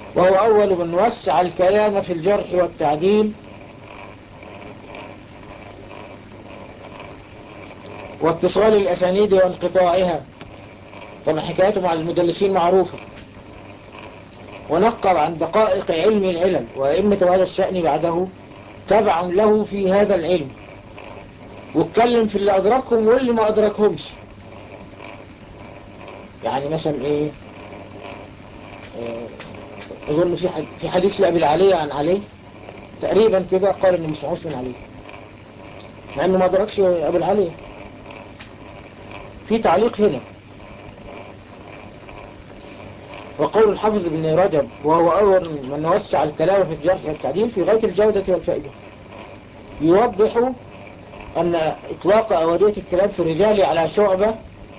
وهو أول من وسع الكلام في الجرح والتعديل واتصال الأسانيد وانقطاعها طبعا حكايته مع المدلسين معروفة ونقب عن دقائق علم العلل وأئمة هذا الشأن بعده تبع له في هذا العلم واتكلم في اللي أدركهم واللي ما أدركهمش يعني مثلا إيه آه، أظن في حد في حديث لأبي العلي عن علي تقريبا كده قال إنه مش معوش من علي مع إنه ما أدركش أبو العلي في تعليق هنا وقول الحافظ ابن رجب وهو أول من وسع الكلام في الجرح والتعديل في غاية الجودة والفائدة يوضح أن إطلاق أولية الكلام في الرجال على شعبة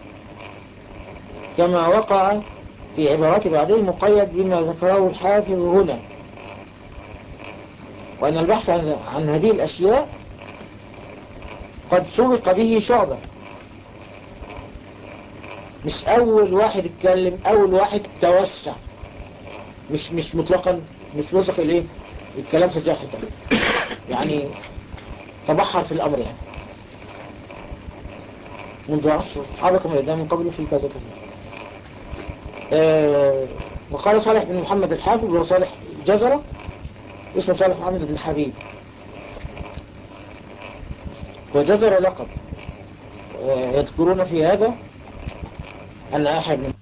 كما وقع في عبارات بعضهم مقيد بما ذكره الحافظ هنا وأن البحث عن, عن هذه الأشياء قد سبق به شعبة مش أول واحد اتكلم أول واحد توسع مش مش مطلقا مش مطلق الايه الكلام في الجرح ده يعني تبحر في الأمر يعني منذ عصر أصحابكم الإدام من قبل في كذا كذا آه وقال صالح بن محمد الحافظ وهو صالح جزرة اسمه صالح محمد بن حبيب وجزر لقب آه يذكرون في هذا أن أحد من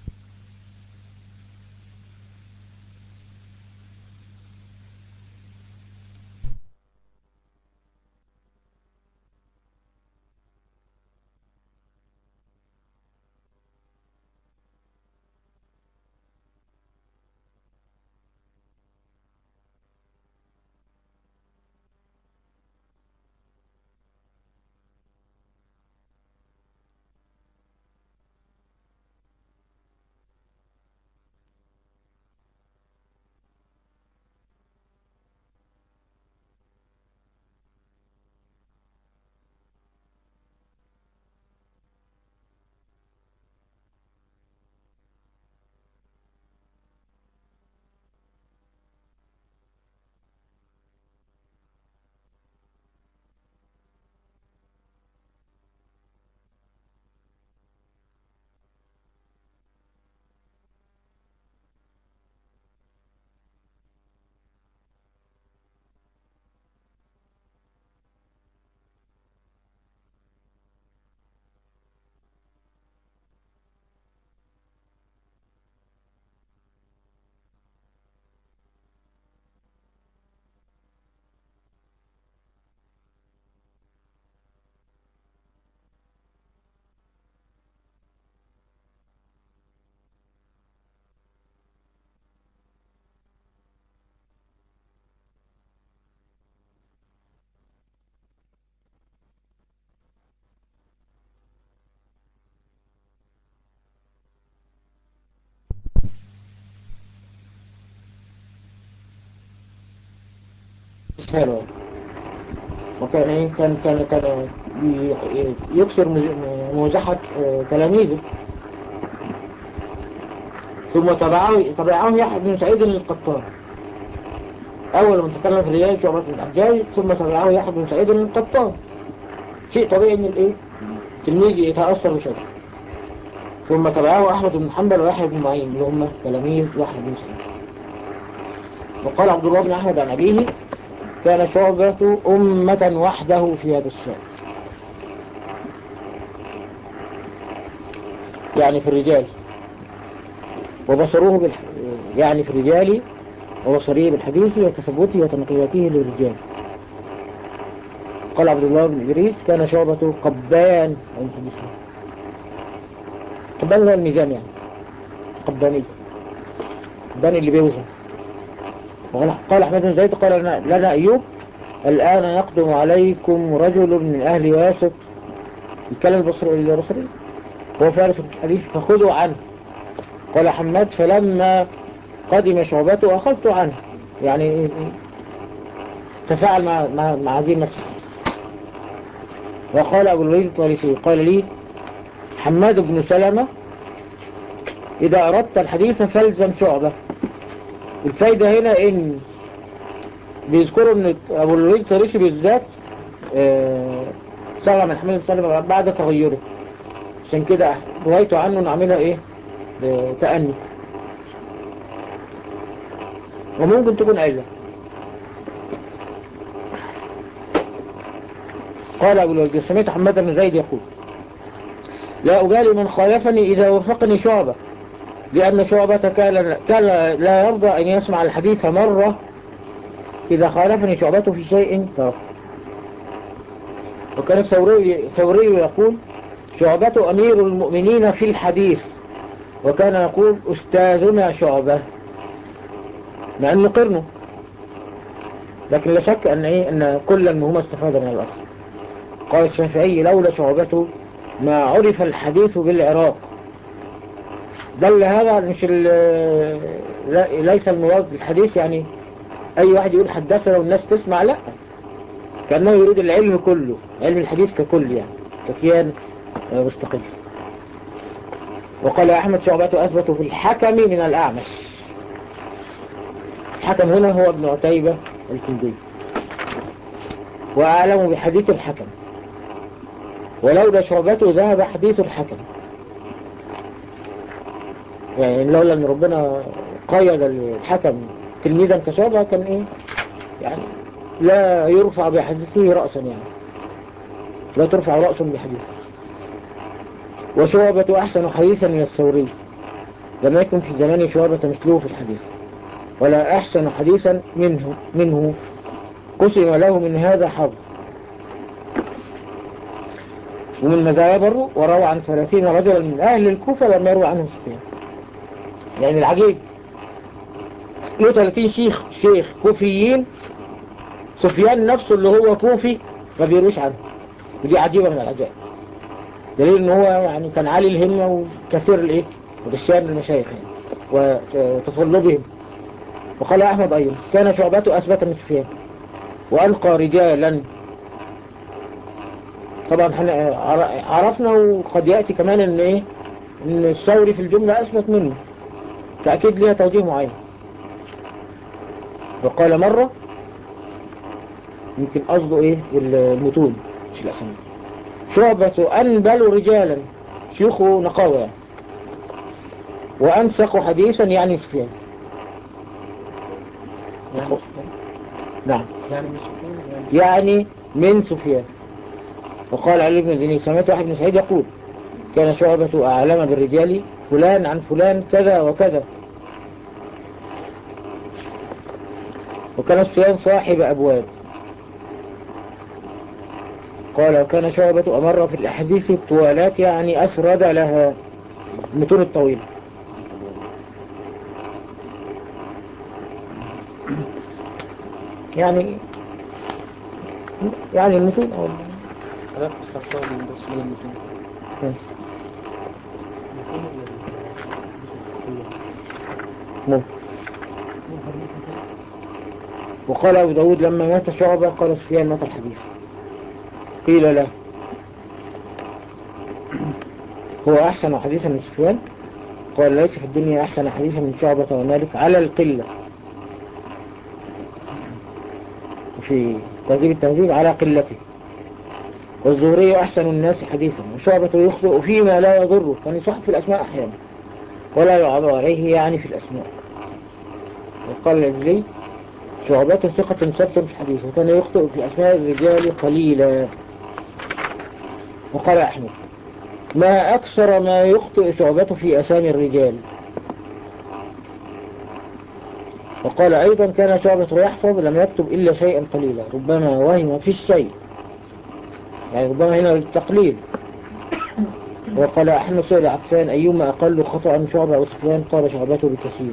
حلو وكان ايه كان كان كان ي- يكثر مز- مزاحة آه، تلاميذه ثم تبعه تبعه يحيى بن سعيد القطان أول من تكلم في الرجال شعبة بن الحجاج ثم تبعه يحيى بن سعيد القطان شيء طبيعي ان الايه التلميذ يتأثر بشكل ثم تبعه أحمد بن حنبل ويحيى بن معين اللي هم تلاميذ يحيى بن سعيد وقال عبد الله بن أحمد عن أبيه كان شعبة أمة وحده في هذا الشأن يعني في الرجال وبصروه بالح... يعني في الرجال وبصريه بالحديث وتثبته وتنقيته للرجال قال عبد الله بن إدريس كان شعبة قبان أو الحديث قبان هو الميزان يعني قباني قباني اللي بيوزن قال أحمد بن زيد قال لنا, لنا أيوب الآن يقدم عليكم رجل من أهل واسط يتكلم البصري البصري هو فارس الحديث فخذوا عنه قال حماد فلما قدم شعبته أخذت عنه يعني تفاعل مع, مع, مع هذه المسألة وقال أبو الوليد الطارسي قال لي حماد بن سلمة إذا أردت الحديث فالزم شعبة الفايدة هنا ان بيذكروا ان ابو الوليد الطريشي بالذات آه، صلى من حميد صلى بعد تغيره عشان كده روايته عنه نعملها ايه بتأني وممكن تكون عزة قال أبو الوليد سمعت حماد بن زيد يقول لا أبالي من خالفني إذا وفقني شعبة لأن شعبة كان كان لا يرضى أن يسمع الحديث مرة إذا خالفني شعبته في شيء ترك وكان الثوري ثوري يقول شعبة أمير المؤمنين في الحديث وكان يقول أستاذنا شعبة مع أنه قرنه لكن لا شك أن, إيه أن كل منهما استفاد من الآخر قال الشافعي لولا شعبته ما عرف الحديث بالعراق دل هذا مش ليس المراد بالحديث يعني أي واحد يقول حدثنا والناس تسمع لا كأنه يريد العلم كله علم الحديث ككل يعني ككيان مستقل وقال أحمد شعبته أثبت في الحكم من الأعمش الحكم هنا هو ابن عتيبة الكندي وأعلم بحديث الحكم ولولا شعبته ذهب حديث الحكم يعني لولا أن ربنا قيد الحكم تلميذا كشعبة كان إيه يعني لا يرفع بحديثه رأسا يعني لا ترفع رأس بحديثه وشعبة أحسن حديثا من الثوري لم يكن في زمان شعبة مثله في الحديث ولا أحسن حديثا منه منه قسم له من هذا حظ ومن مزايا بره وروى عن ثلاثين رجلا من أهل الكوفة لم يروى عنهم سفيان يعني العجيب له 30 شيخ شيخ كوفيين سفيان نفسه اللي هو كوفي ما بيرويش عنه ودي عجيبة من العجائب دليل ان هو يعني كان عالي الهمة وكثير الايه وغشام المشايخ يعني وتصلبهم وقال احمد ايضا كان شعبته اثبت من سفيان والقى رجالا طبعا احنا عرفنا وقد يأتي كمان ان ايه ان الثوري في الجملة اثبت منه تأكيد لها توجيه معين وقال مرة يمكن قصده ايه المتون مش الاسماء شعبة أنبل رجالا شيوخ نقاوة وأنسق حديثا يعني سفيان نعم يعني من سفيان وقال علي بن الديني سمعت واحد بن سعيد يقول كان شعبة أعلم بالرجال فلان عن فلان كذا وكذا وكان سفيان صاحب أبواب قال وكان شعبة أمر في الأحاديث الطوالات يعني أسرد لها المتون الطويلة يعني يعني المتون أو هذاك مستقبل من درس من المتون ممكن وقال أبو داود لما مات شعبة قال سفيان مات الحديث قيل له هو أحسن حديثا من سفيان قال ليس في الدنيا أحسن حديثا من شعبة ومالك على القلة في تهذيب التهذيب على قلته والزهري أحسن الناس حديثا وشعبة يخطئ فيما لا يضره كان يصح في الأسماء أحيانا ولا يعض عليه يعني في الأسماء وقال العجلي شعبة ثقة ثبت في الحديث وكان يخطئ في أسماء الرجال قليلا وقال أحمد ما أكثر ما يخطئ شعبة في أسامي الرجال وقال أيضا كان شعبة يحفظ لم يكتب إلا شيئا قليلا ربما وهم في الشيء يعني ربما هنا للتقليل وقال أحمد سؤال عفان أيما أقل خطأ شعبة أو سفيان قال شعبته بكثير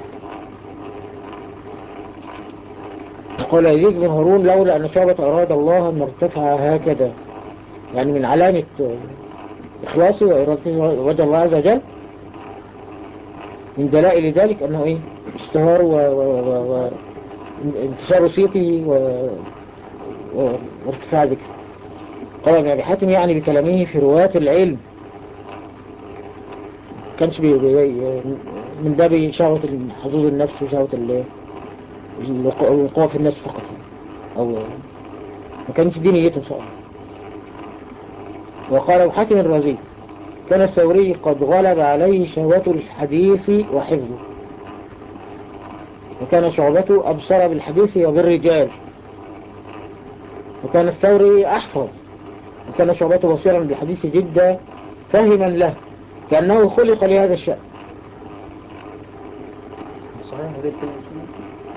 وقال يزيد بن هارون لولا أن شعبة أراد الله أن ارتفع هكذا يعني من علامة إخلاصي وإرادته وجه الله عز وجل من دلائل ذلك أنه إيه اشتهار و... و... و... و... انتشار صيته و... و... وارتفاع ذكر قال ابن أبي حاتم يعني بكلامه في رواة العلم كانش بي... بي... من باب شهوة حظوظ النفس وشهوة ال- الوقوع الوقوع في الناس فقط يعني. أو ما كانش دي نيته إن شاء الله وقال أبو حاتم الرازي كان الثوري قد غلب عليه شهوة الحديث وحفظه وكان شعبته أبصر بالحديث وبالرجال وكان الثوري أحفظ وكان شعبته بصيرا بالحديث جدا فهما له كأنه خلق لهذا الشأن صحيح هذه الكلمة سنة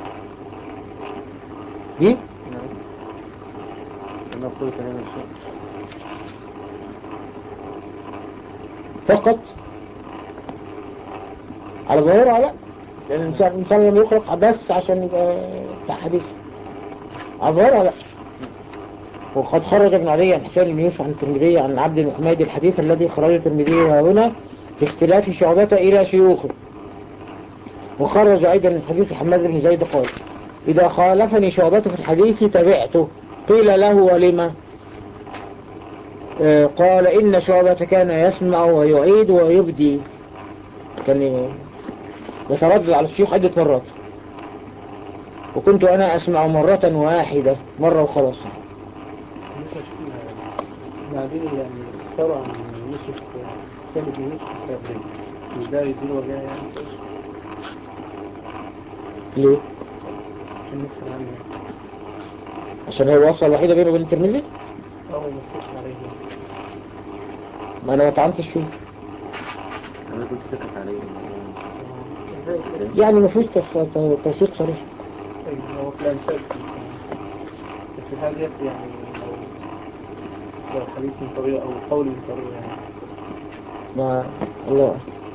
دي نعم أنا أقول كلام الشيء فقط على ظاهرها لا لأن الإنسان الإنسان لم يخلق بس عشان يبقى بتاع حديث على ظاهرها لا وقد خرج ابن علي عن حسين بن يوسف عن الترمذي عن عبد بن حميد الحديث الذي خرج الترمذي ها هنا باختلاف شعبة إلى شيوخه وخرج أيضا من حديث حماد بن زيد قال إذا خالفني شعبته في الحديث تبعته قيل له ولما آه، قال إن شعبة كان يسمع ويعيد ويبدي كان يتردد على الشيوخ عدة مرات وكنت أنا أسمع مرة واحدة مرة وخلاص بعدين يعني اختاروا عن يوسف ثاني بن يوسف الكافري مش ده يديله وجاه يعني ليه؟ عشان نكسر عنه عشان هو الوصفة الوحيدة بينه وبين الترمذي أو ما نسكتش عليه ما أنا ما طعمتش فيه أنا كنت سكت عليه ازاي كده يعني ما فيهوش تص- ت- توثيق صريح أيوة هو في الأنساب بس في الحالة ديت يعني لو لو حديث من طريقة أو قول من طريقة يعني ما الله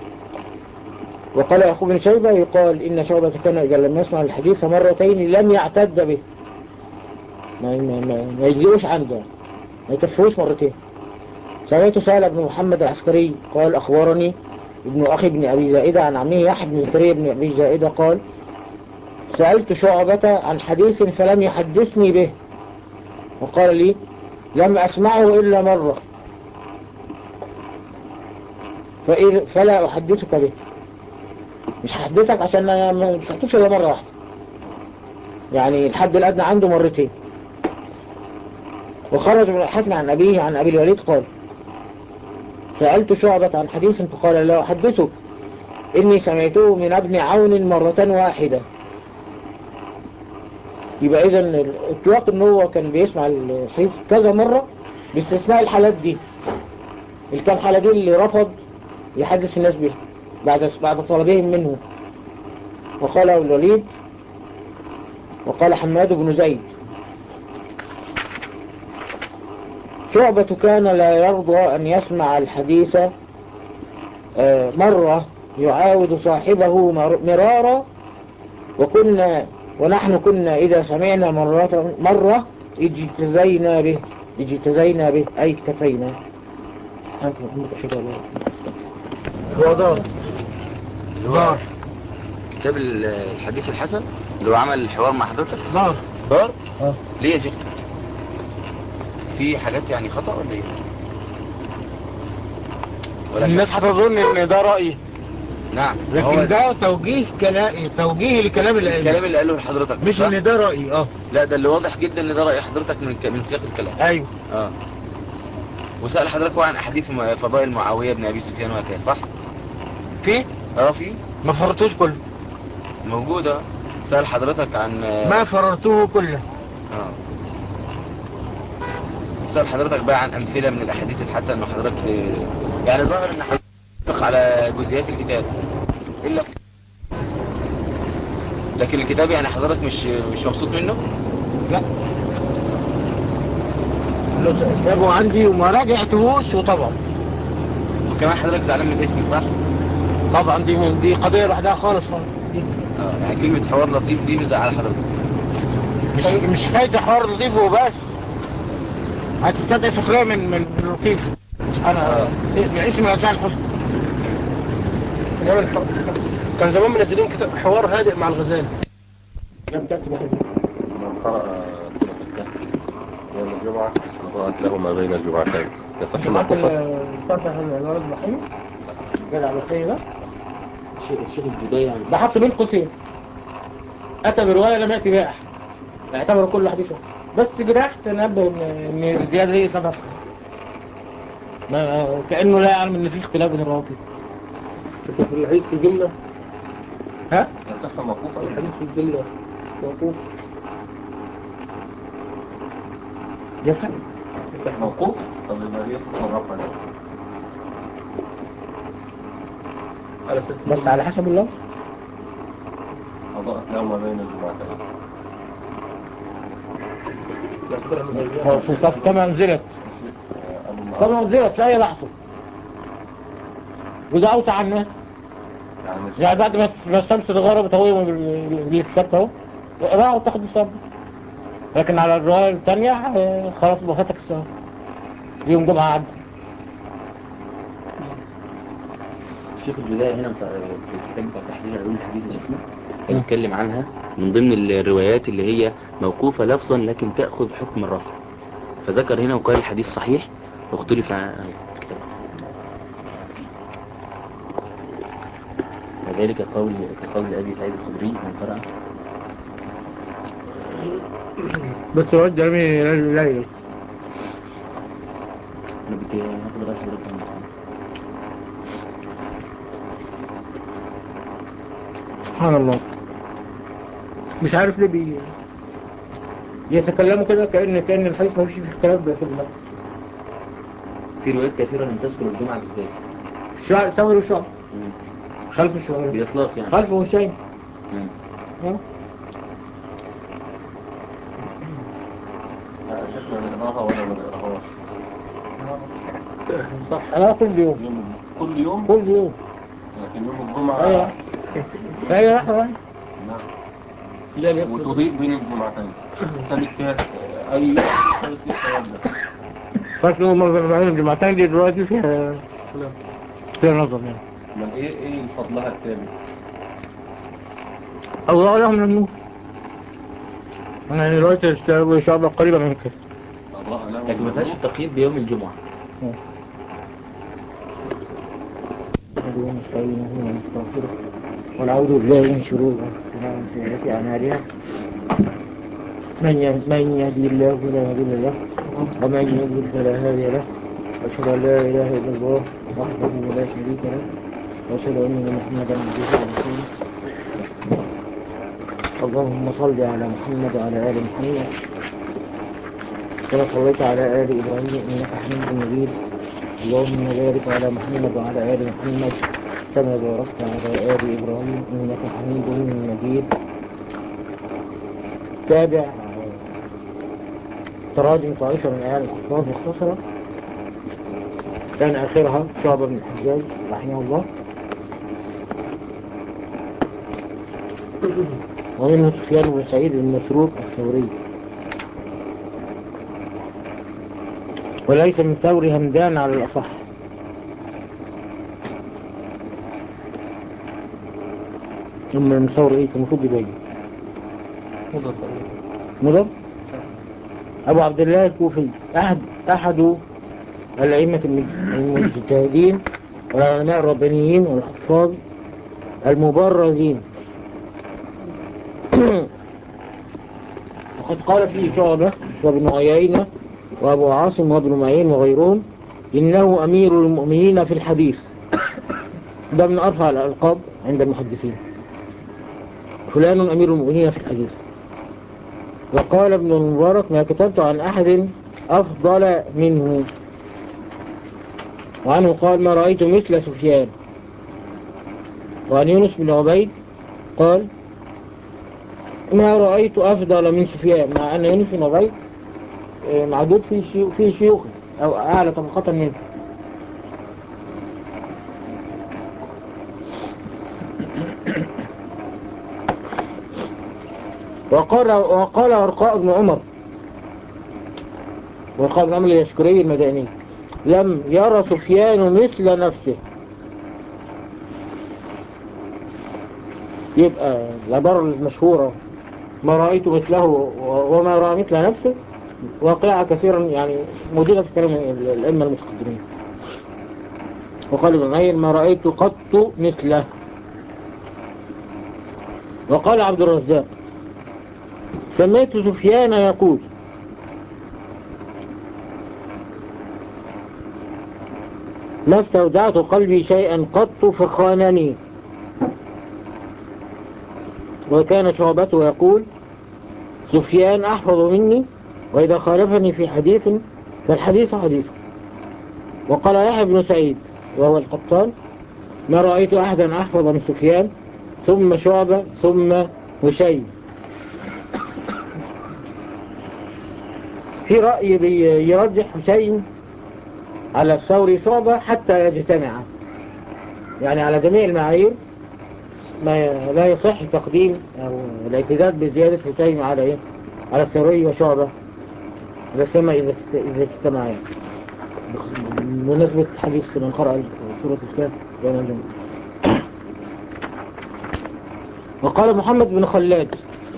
وقال أخو بن شيبة يقال إن شعبة كان إذا لم يسمع الحديث مرتين لم يعتد به ما, ما, ما, ما يجزيوش عنده ما يكفوش مرتين سمعت سهل بن محمد العسكري قال أخبرني ابن أخي بن أبي زائدة عن عمه يحيى بن زكريا بن أبي زائدة قال سألت شعبة عن حديث فلم يحدثني به وقال لي لم أسمعه إلا مرة فإذا فلا أحدثك به مش هحدثك عشان أنا ما- مش هحدثه إلا مرة واحدة يعني الحد الأدنى عنده مرتين وخرج من الحكم عن أبيه عن أبي الوليد قال سألت شعبة عن حديث فقال لا أحدثك إني سمعته من ابن عون مرة واحدة يبقى إذا الإطلاق إن هو كان بيسمع الحديث كذا مرة باستثناء الحالات دي الكام حالة دي اللي رفض يحدث الناس بها بعد بعد طلبهم منه وقال أبو الوليد وقال حماد بن زيد شعبة كان لا يرضى أن يسمع الحديث آه، مرة يعاود صاحبه مر- مرارا وكنا ونحن كنا إذا سمعنا مرة, مرة اجتزينا به اجتزينا به أي اكتفينا سبحانك اللهم وبحمدك أشهد أن لا إله إلا أنت هو دار اللي هو كتاب ال- الحديث الحسن اللي هو عمل الحوار مع حضرتك دار دار اه ليه يا شيخ في حاجات يعني خطأ ولا ايه ولا الناس شك؟ هتظن ان ده رأيي نعم هو لكن ده توجيه كلام توجيه لكلام الأئمة الكلام اللي قاله لحضرتك مش صح؟ ان ده رأيي اه لا ده اللي واضح جدا ان ده رأي حضرتك من ك- من سياق الكلام ايوه اه وسأل حضرتك هو عن احاديث م- فضائل معاوية بن ابي سفيان وهكذا صح في اه في ما فرطوش كله موجودة سأل حضرتك عن ما فررته كله اه سأل حضرتك بقى عن أمثلة من الأحاديث الحسن وحضرتك ت- يعني ظاهر إن حضرتك على جزئيات الكتاب إلا لكن الكتاب يعني حضرتك مش مش مبسوط منه لا لو سابه عندي وما راجعتهوش وطبعا وكمان حضرتك زعلان من اسمي صح؟ طبعا دي دي قضية لوحدها خالص خالص. اه يعني كلمة حوار لطيف دي مزعل حضرتك مش مش حكاية حوار لطيف وبس هتستدعي سخرية من من من لطيف انا من اسم الاسماء الحسنى إنما الح- كان زمان منزلين كتاب حوار هادئ مع الغزالي لم تكتب حديث من قرأ سورة الكهف يوم الجمعة قرأت له ما بين الشيخ البداية عن ده حط بين قوسين اتى بروايه لم ياتي بها احد اعتبر كل حديث واحد. بس جراح تنبه ان ان الزياده دي صدق ما كانه لا يعلم ان في اختلاف بين الرواتب لكن في الحديث في الجملة ها صحة موقوفة الحديث في الجملة موقوف يسع موقوف طب يبقى هي حكم الرفع ده على أساس بس على حسب اللفظ أضاءت له ما بين الجمعتين يعتبر أنه هو في الصف كما انزلت أبو معاذ كما انزلت في اي لحظه وده اوسع على الناس يعني مش يعني بعد ما ما الشمس اتغربت اهو بالسبت اهو راحوا تاخد السبت لكن على الرواية الثانية آه، خلاص بفتك السبت يوم جمعة عدى الشيخ البداية هنا في الكتاب بتاع تحرير علوم الحديث الشيخ بنتكلم عنها من ضمن الروايات اللي هي موقوفة لفظا لكن تأخذ حكم الرفع فذكر هنا وقال الحديث صحيح واختلف عن الكتاب وذلك قول كقول أبي سعيد الخدري من قرأ بس رد جميل ليلة نبكي ناخد رأي حضرتك سبحان الله مش عارف ليه بي يتكلموا كده كأن كأن الحديث ما فيش فيه اختلاف في اللفظ في روايات كثيرة لم تذكر الجمعة بالذات شع- ثور وشعب مم. خلف الشعب بإطلاق يعني خلف وشين مم. ها؟ لا شيخنا نقراها ولا ما نقراهاش صح انا كل يوم يوم كل يوم كل يوم لكن يوم الجمعة ايوه ايوه لحظة واحدة. نعم لا يقصد وتضيء بين الجمعتين ثالث فيها أي ثالث فيها ثواب ده بس هو مرة الجمعتين دي دلوقتي فيها فيها نظر يعني من إيه إيه فضلها الثاني الله لهم من النور انا يعني دلوقتي الشعب شعب قريبة من كده أضاء له لكن ما فيهاش التقييد بيوم الجمعة نحمده ونستعينه ونستغفره ونعوذ بالله من شرور انفسنا ومن سيئات اعمالنا من يه- من يهدي الله فلا مضل له ومن يضلل فلا هادي له واشهد ان لا اله الا الله وحده لا شريك له واشهد ان محمدا عبده ورسوله اللهم صل على محمد وعلى ال محمد كما صليت على ال ابراهيم انك حميد مجيد اللهم بارك على محمد وعلى آل محمد كما باركت على آل إبراهيم إنك حميد مجيد تابع تراجم طائفة من آل الحفاظ مختصرة كان آخرها شعبة بن الحجاج رحمه الله ومنه سفيان بن سعيد بن مسروق الثوري وليس من ثور همدان على الأصح ثم من ثور ايه كان المفروض يبين مضر أبو عبد الله الكوفي أحد أحد الأئمة المج- المجتهدين والعلماء الربانيين والحفاظ المبرزين وقد قال فيه شعبة وابن عيينة وأبو عاصم وابن معين وغيرهم إنه أمير المؤمنين في الحديث ده من أرفع الألقاب عند المحدثين فلان أمير المؤمنين في الحديث وقال ابن المبارك ما كتبت عن أحد أفضل منه وعنه قال ما رأيت مثل سفيان وعن يونس بن عبيد قال ما رأيت أفضل من سفيان مع أن يونس بن عبيد آه، معدود في شيو في شيوخ أو أعلى طبقة منه وقال وقال ورقاء بن عمر ورقاء بن عمر اليشكري المداني لم يرى سفيان مثل نفسه يبقى العبارة المشهورة ما رأيت مثله و- وما رأى مثل نفسه واقعة كثيرا يعني موجودة في كلام ال- الأئمة المتقدمين وقال ابن معين ما رأيت قط مثله وقال عبد الرزاق سمعت سفيان يقول ما استودعت قلبي شيئا قط فخانني وكان شعبته يقول سفيان أحفظ مني وإذا خالفني في حديث فالحديث حديث وقال يحيى بن سعيد وهو القطان ما رأيت أحدا أحفظ من سفيان ثم شعبة ثم هشيم في رأي يرجح حسين على الثوري شعبة حتى يجتمع يعني على جميع المعايير ما لا يصح تقديم أو الاعتداد بزيادة حسين على إيه؟ على الثوري وشعبة لسما إذا إذا اجتمع يعني بمناسبة حديث من قرأ سورة الكهف يوم الجمعة وقال محمد بن خلاد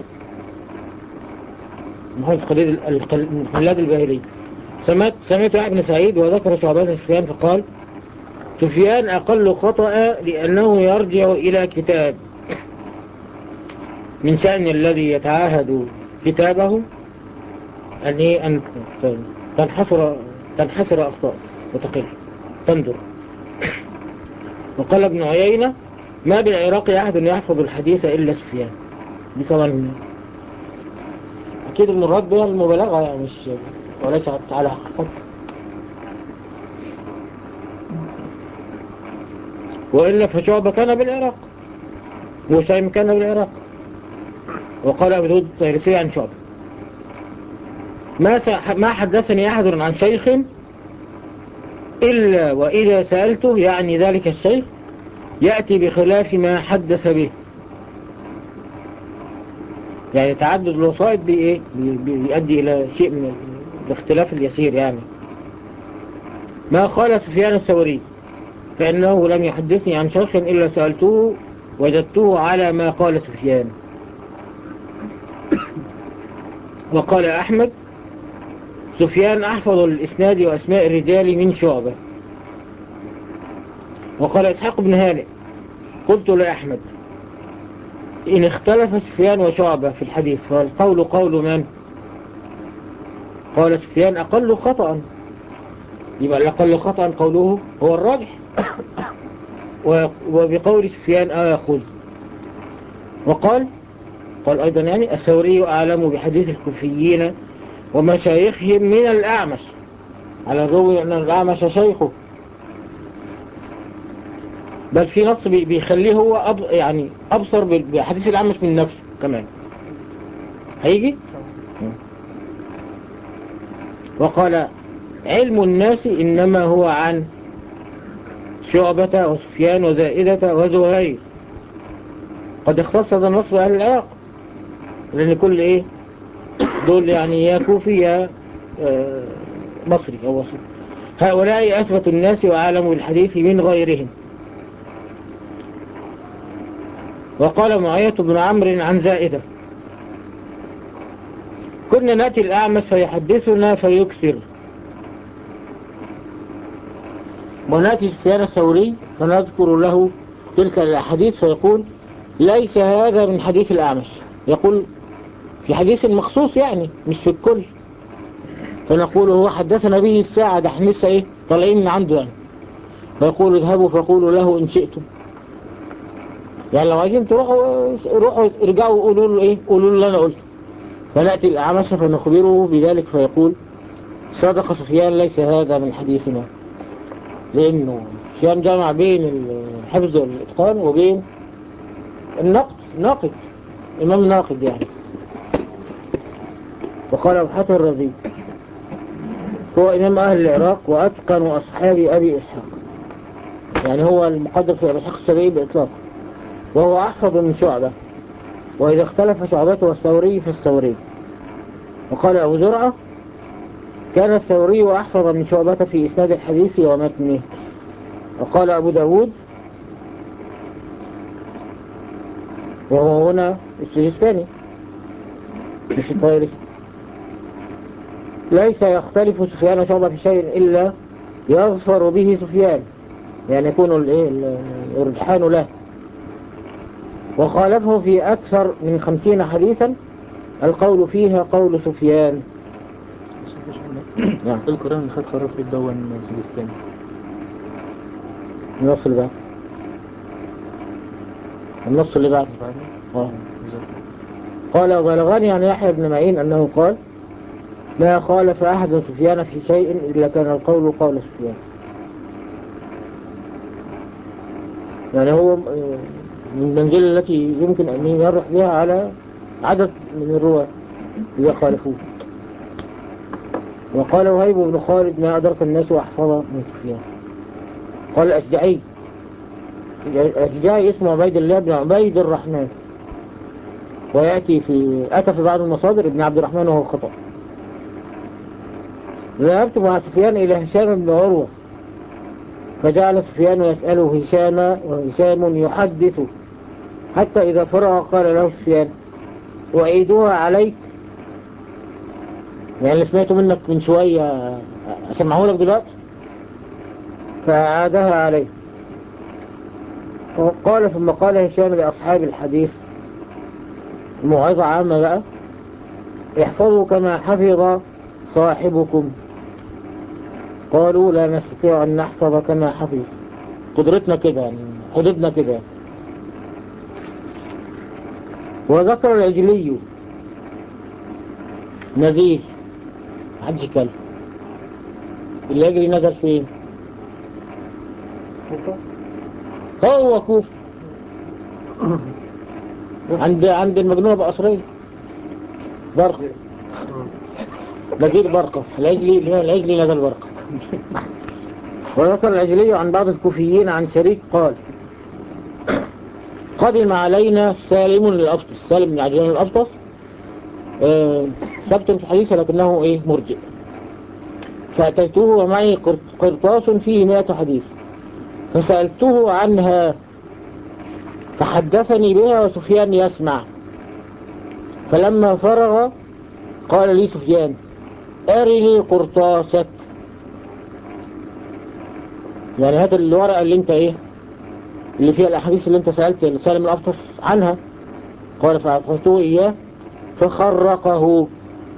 محمد خلاد خلاد الباهلي سمعت سمعت ابن سعيد وذكر شعبان سفيان فقال سفيان أقل خطأ لأنه يرجع إلى كتاب من شأن الذي يتعاهد كتابه أن أن تنحصر تنحصر أخطاء وتقل تندر وقال ابن عيينة ما بالعراق أحد يحفظ الحديث إلا سفيان دي طبعا أكيد المراد بها المبالغة يعني مش وليس على حقيقة وإلا فشعبة كان بالعراق وسيم كان بالعراق وقال أبو داود الطيرسي عن شعبة ما, ما حدثني أحد عن شيخ إلا وإذا سألته يعني ذلك الشيخ يأتي بخلاف ما حدث به يعني تعدد الوسائط بإيه بيؤدي إلى شيء من الاختلاف اليسير يعني ما قال سفيان الثوري فإنه لم يحدثني عن شخص إلا سألته وجدته على ما قال سفيان وقال أحمد سفيان أحفظ الإسناد وأسماء الرجال من شعبة وقال إسحاق بن هانئ قلت لأحمد إن اختلف سفيان وشعبة في الحديث فالقول قول من قال سفيان أقل خطأ يبقى الأقل خطأ قوله هو الراجح وبقول سفيان آخذ وقال قال أيضا يعني الثوري أعلم بحديث الكوفيين ومشايخهم من الأعمش على الرغم أن الأعمش شيخه بل في نص بيخليه هو أب يعني أبصر بحديث الأعمش من نفسه كمان هيجي وقال علم الناس إنما هو عن شعبة وسفيان وزائدة وزهير قد اختص هذا النص بأهل العراق لأن كل إيه دول يعني يا كوفي يا آه، مصري أو وصي هؤلاء أثبت الناس وعالموا الحديث من غيرهم وقال معية بن عمرو عن زائدة كنا نأتي الأعمس فيحدثنا فيكسر ونأتي سفيان الثوري فنذكر له تلك الحديث فيقول ليس هذا من حديث الأعمش يقول في حديث مخصوص يعني مش في الكل فنقول هو حدثنا به الساعة ده احنا لسه ايه طالعين من عنده يعني فيقول اذهبوا فقولوا له ان شئتم يعني لو عايزين تروحوا روحوا ارجعوا وقولوا له ايه قولوا له اللي انا قلته فنأتي الأعمش فنخبره بذلك فيقول صدق سفيان ليس هذا من حديثنا لأنه سفيان جمع بين الحفظ والإتقان وبين النقد ناقد إمام ناقد يعني وقال أبو حاتم الرزي هو إمام أهل العراق وأتقن أصحاب أبي إسحاق يعني هو المقدر في أبي إسحاق السبيعي بإطلاق وهو أحفظ من شعبة وإذا اختلف شعبته والثوري فالثوري وقال أبو زرعة كان الثوري أحفظ من شعبة في إسناد الحديث ومتنه وقال أبو داود وهو هنا السجستاني مش الطيرسي ليس يختلف سفيان وشعبة في شيء إلا يظفر به سفيان يعني يكون الرجحان له وخالفه في أكثر من خمسين حديثا القول فيها قول سفيان نعم القرآن اللي خد قرار في الدون سجستان النص اللي بعد النص اللي بعد آه. قال وبلغني عن يحيى بن معين أنه قال ما خالف أحد سفيان في شيء إلا كان القول قول سفيان يعني هو آه، من المنزلة التي يمكن أن يرح بها على عدد من الرواة إذا خالفوه وقال وهيب بن خالد ما أدرك الناس وأحفظ من سفيان قال الأشجعي الأشجعي اسمه عبيد الله بن عبيد الرحمن ويأتي في أتى في بعض المصادر ابن عبد الرحمن وهو خطأ ذهبت مع سفيان إلى هشام بن عروة فجعل سفيان يسأله هشام وهشام يحدث حتى إذا فرغ قال له سفيان أعيدها عليك يعني اللي سمعته منك من شوية أسمعه لك دلوقتي فأعادها عليه قال ثم قال هشام لأصحاب الحديث موعظة عامة بقى احفظوا كما حفظ صاحبكم قالوا لا نستطيع أن نحفظ كما حفظ قدرتنا كده يعني حدودنا كده وذكر العجلي نذير محدش يتكلم اللي يجري نزل فين هو كوف عند عند المجنونة بقصرية برقة نذير برقة العجلي العجلي نزل برقة وذكر العجلي عن بعض الكوفيين عن شريك قال قدم علينا سالم للأبطس سالم بن عجلان الأبطس آه، ثبت في الحديث لكنه ايه مرجئ فأتيته ومعي قرط- قرطاس فيه مئة حديث فسألته عنها فحدثني بها وسفيان يسمع فلما فرغ قال لي سفيان أرني قرطاسك يعني هات الورقة اللي انت ايه اللي فيها الأحاديث اللي انت سألت سالم الأبطس عنها قال فأعطيته إياه فخرقه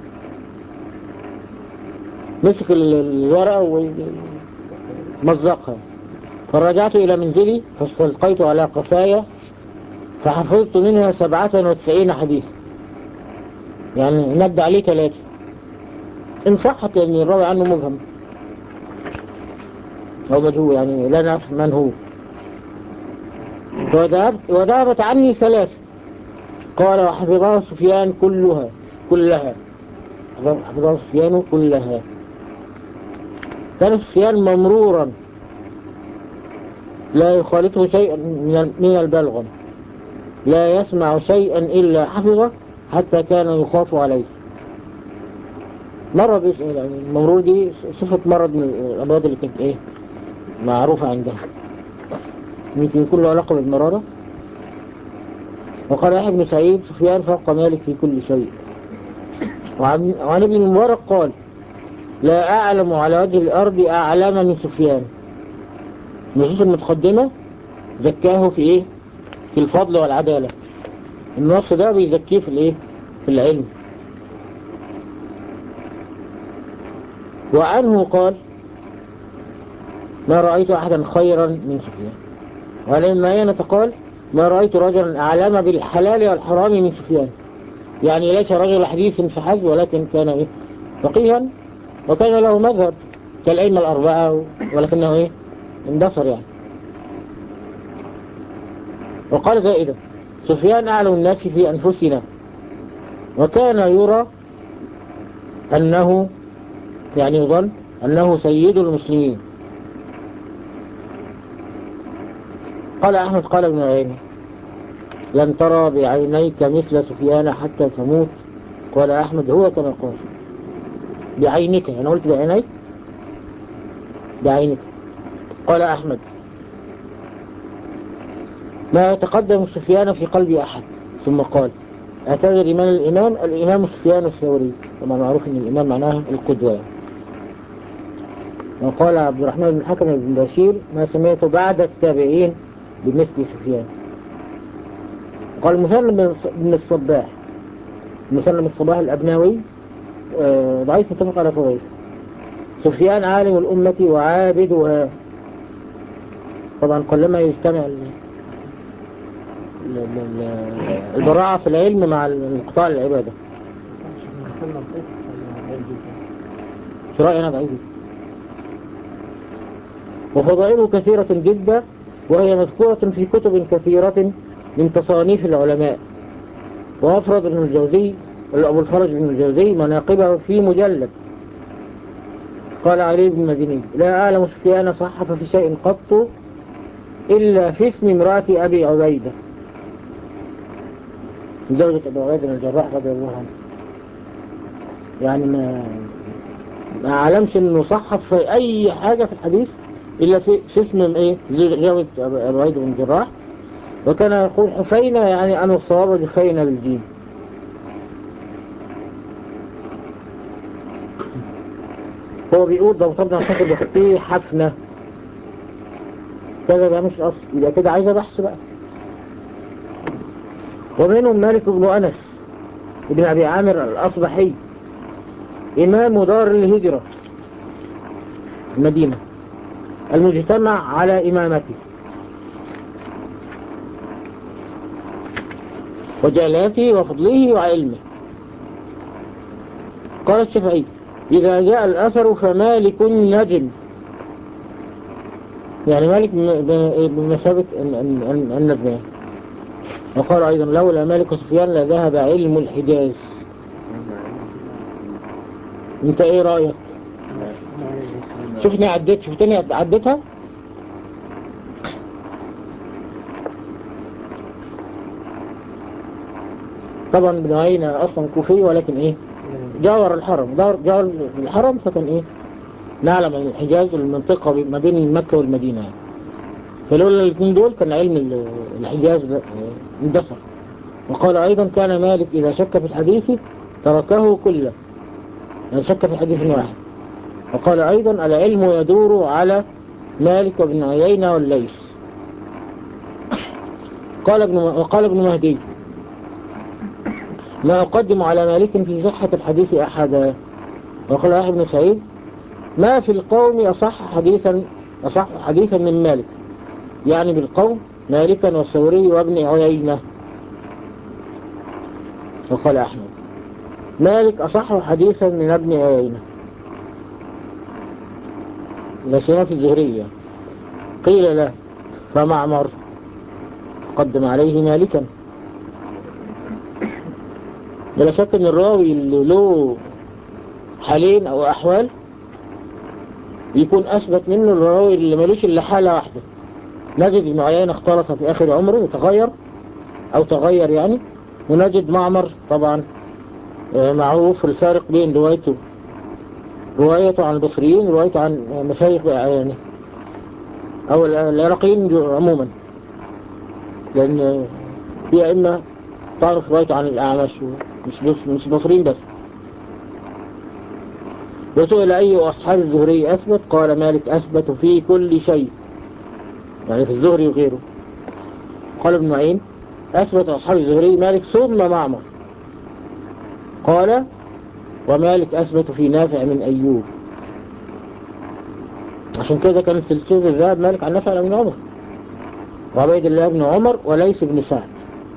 مسك ال- الورقة ومزقها فرجعت إلى منزلي فاستلقيت على قفايا فحفظت منها سبعة وتسعين حديث يعني ند عليه ثلاثة إن صحت لأن الراوي عنه مبهم أو مجهول يعني لا نعرف من هو وذهبت وذهبت عني ثلاثة قال وحفظها سفيان كلها كلها حفظها سفيان كلها كان سفيان ممرورا لا يخالطه شيء من من البلغم لا يسمع شيئا إلا حفظه حتى كان يخاف عليه مرض اسمه يعني الممرور دي صفة مرض من الأمراض اللي كانت إيه معروفة عندها يمكن يكون له علاقة بالمرارة وقال يحيى بن سعيد سفيان فوق مالك في كل شيء وعن, وعن ابن المبارك قال لا أعلم على وجه الأرض أعلم من سفيان النصوص المتقدمة زكاه في إيه في الفضل والعدالة النص ده بيزكيه في الإيه في العلم وعنه قال ما رأيت أحدا خيرا من سفيان وعن المعينة قال ما رأيت رجلا أعلم بالحلال والحرام من سفيان يعني ليس رجل حديث فحسب ولكن كان إيه؟ فقيها وكان له مذهب كالأئمة الأربعة ولكنه إيه اندثر يعني وقال زائدة سفيان أعلم الناس في أنفسنا وكان يرى أنه يعني يظن أنه سيد المسلمين قال أحمد قال ابن عينه لن ترى بعينيك مثل سفيان حتى تموت قال أحمد هو كما قال بعينك أنا قلت بعينيك بعينك قال أحمد ما يتقدم سفيان في قلب أحد ثم قال أتدري من الإمام الإمام سفيان الثوري طبعا معروف أن الإمام معناه القدوة يعني. وقال عبد الرحمن بن حكم بن بشير ما سمعت بعد التابعين بمثل سفيان قال مثنى بن الص- بن الصباح مثنى بن الصباح الأبناوي آه، ضعيف متفق على فضيل سفيان عالم الأمة وعابدها طبعا قلما يجتمع ال- ال- ال- البراعة في العلم مع انقطاع العبادة في رأيي أنا ضعيف وفضائله كثيرة جدا وهي مذكورة في كتب كثيرة من تصانيف العلماء وأفرد ابن الجوزي أبو الفرج بن الجوزي مناقبه في مجلد قال علي بن مديني لا أعلم سفيان صحف في شيء قط إلا في اسم امرأة أبي عبيدة زوجة أبي عبيدة بن الجراح رضي الله عنه يعني ما ما أعلمش إنه صحف في أي حاجة في الحديث إلا في, في اسم إيه زوجة أبي عبيدة بن الجراح وكان يقول حسينة يعني أنا الصواب جفينة بالجيم هو بيقول ده طبعا فاكر بيحكيه حفنة كذا ده مش أصل يبقى كده عايزة بحث بقى ومنهم مالك بن أنس ابن أبي عامر الأصبحي إمام دار الهجرة المدينة المجتمع على إمامته وجلاته وفضله وعلمه قال الشافعي إذا جاء الأثر فمالك نجم يعني مالك بمثابة النجم يعني. وقال أيضا لولا مالك وسفيان لذهب علم الحجاز انت ايه رأيك شوفني عديت شفتني عديتها طبعا ابن عيينة اصلا كوفي ولكن ايه جاور الحرم جاور, جاور الحرم فكان ايه نعلم ان الحجاز المنطقة ما بين مكة والمدينة يعني. فلولا الاثنين دول كان علم الحجاز اندثر وقال ايضا كان مالك اذا شك في الحديث تركه كله يعني شك في حديث واحد وقال ايضا العلم يدور على مالك وابن عيينة والليث قال ابن وقال ابن مهدي ما أقدم على مالك في صحة الحديث أحدا وقال يحيى بن سعيد ما في القوم أصح حديثا أصح حديثا من مالك يعني بالقوم مالكا والثوري وابن عيينة وقال أحمد مالك أصح حديثا من ابن عيينة لا سيما في الزهرية قيل له فمعمر قدم عليه مالكا بلا شك ان الراوي اللي له حالين او احوال يكون اثبت منه الراوي اللي ملوش الا حالة واحدة نجد ابن عيينة اختلط في اخر عمره وتغير او تغير يعني ونجد معمر طبعا معروف الفارق بين روايته روايته عن البصريين روايته عن مشايخ يعني او العراقيين عموما لان في ائمه تعرف روايته عن الأعمش مش بس مش بصرين بس وسئل أي أصحاب الزهري أثبت قال مالك أثبت في كل شيء يعني في الزهري وغيره قال ابن معين أثبت أصحاب الزهري مالك ثم معمر قال ومالك أثبت في نافع من أيوب عشان كده كانت سلسلة الذهب مالك عن نافع من عمر وعبيد الله بن عمر وليس بن سعد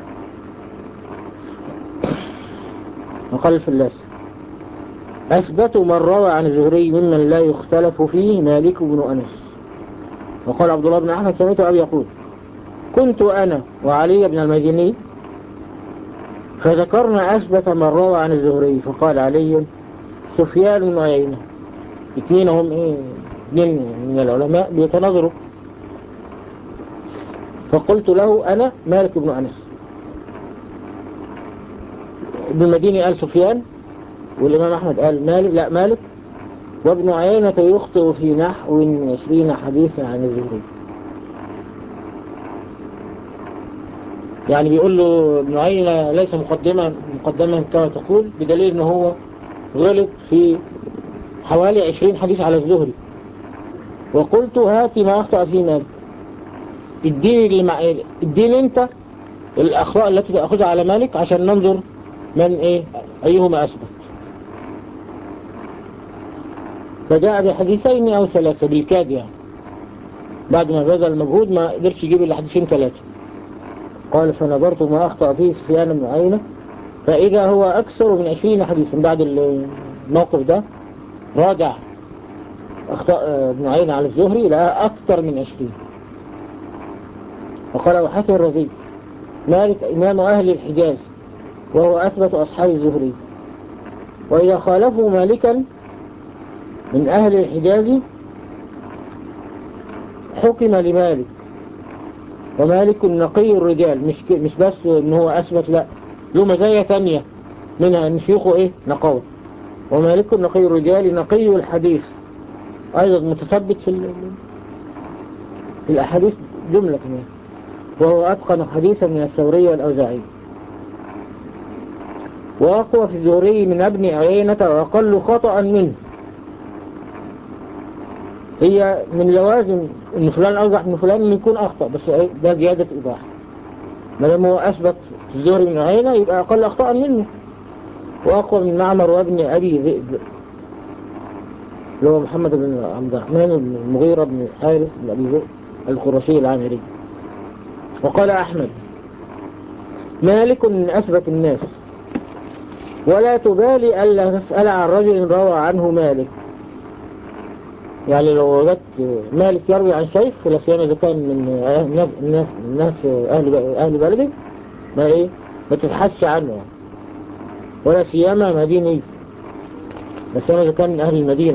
وقال الفلاس أثبتوا من روى عن الزهري ممن لا يختلف فيه مالك بن أنس وقال عبد الله بن أحمد سمعت أبي يقول كنت أنا وعلي بن المديني فذكرنا أثبت من روى عن الزهري فقال علي سفيان بن عيينة اثنين هم ايه اثنين من العلماء بيتناظروا فقلت له أنا مالك بن أنس ابن المديني قال سفيان والإمام أحمد قال مالك لا مالك وابن عيينة يخطئ في نحو عشرين حديثا عن الزهري يعني بيقول له ابن عيينة ليس مقدما مقدما كما تقول بدليل ان هو غلط في حوالي عشرين حديث على الزهري وقلت هاتي ما أخطأ فيه مالك اديني اللي مع اديني انت الأخطاء التي تأخذها على مالك عشان ننظر من إيه أيهما أثبت فجاء بحديثين أو ثلاثة بالكاد يعني بعد ما بذل المجهود ما قدرش يجيب إلا حديثين ثلاثة قال فنظرت ما أخطأ فيه سفيان بن عيينة فإذا هو أكثر من عشرين حديثا بعد الموقف ده راجع أخطاء ابن عيينة على الزهري لها أكثر من عشرين وقال وحكي الرزي مالك إمام أهل الحجاز وهو أثبت أصحاب الزهري وإذا خالفوا مالكا من أهل الحجاز حكم لمالك ومالك نقي الرجال مش ك- مش بس ان هو اثبت لا له مزايا تانية منها ان شيوخه ايه نقاوة ومالك نقي الرجال نقي الحديث ايضا متثبت في ال- في الاحاديث جملة كمان وهو اتقن حديثا من الثوري والاوزاعي واقوى في الزهري من ابن عيينة واقل خطأ منه هي من لوازم ان فلان اوضح من فلان ان يكون اخطأ بس إيه؟ ده زيادة ايضاح ما دام هو اثبت في الزهري من عينه يبقى اقل اخطاء منه واقوى من معمر وابن ابي ذئب اللي هو محمد بن عبد الرحمن بن المغيرة بن الحارث بن ابي ذئب القرشي العامري وقال احمد مالك من اثبت الناس ولا تبالي الا تسأل عن رجل روى عنه مالك يعني لو وجدت مالك يروي عن شيخ لا سيما اذا كان من أهل- الناس الناس اهل اهل بلده ما ايه ما تبحثش عنه يعني. ولا سيما مديني لا سيما اذا كان من اهل المدينه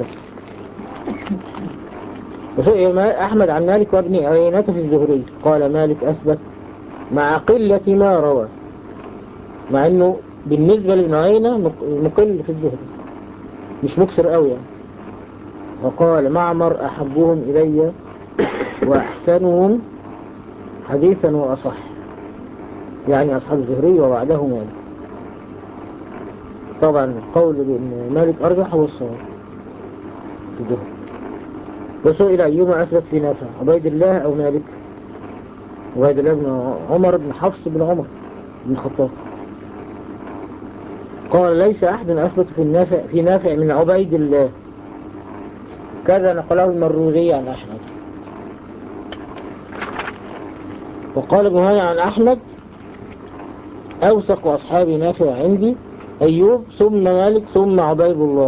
وسئل ما- احمد عن مالك وابن عيينة في الزهري قال مالك اثبت مع قلة ما روى مع انه بالنسبة لابن عيينة مق- مقل في الزهري مش مكسر قوي يعني وقال معمر أحبهم إلي وأحسنهم حديثا وأصح يعني أصحاب الزهري وبعده مالك طبعا القول بأن مالك أرجح هو الصواب في الزهري وسئل أيهما أثبت في نافع عبيد الله أو مالك عبيد الله بن عمر بن حفص بن عمر بن الخطاب قال ليس أحد أثبت في النافع في نافع من عبيد الله كذا نقله المروزي عن أحمد وقال ابن هاني عن أحمد أوثق أصحاب نافع عندي أيوب ثم مالك ثم عبيد الله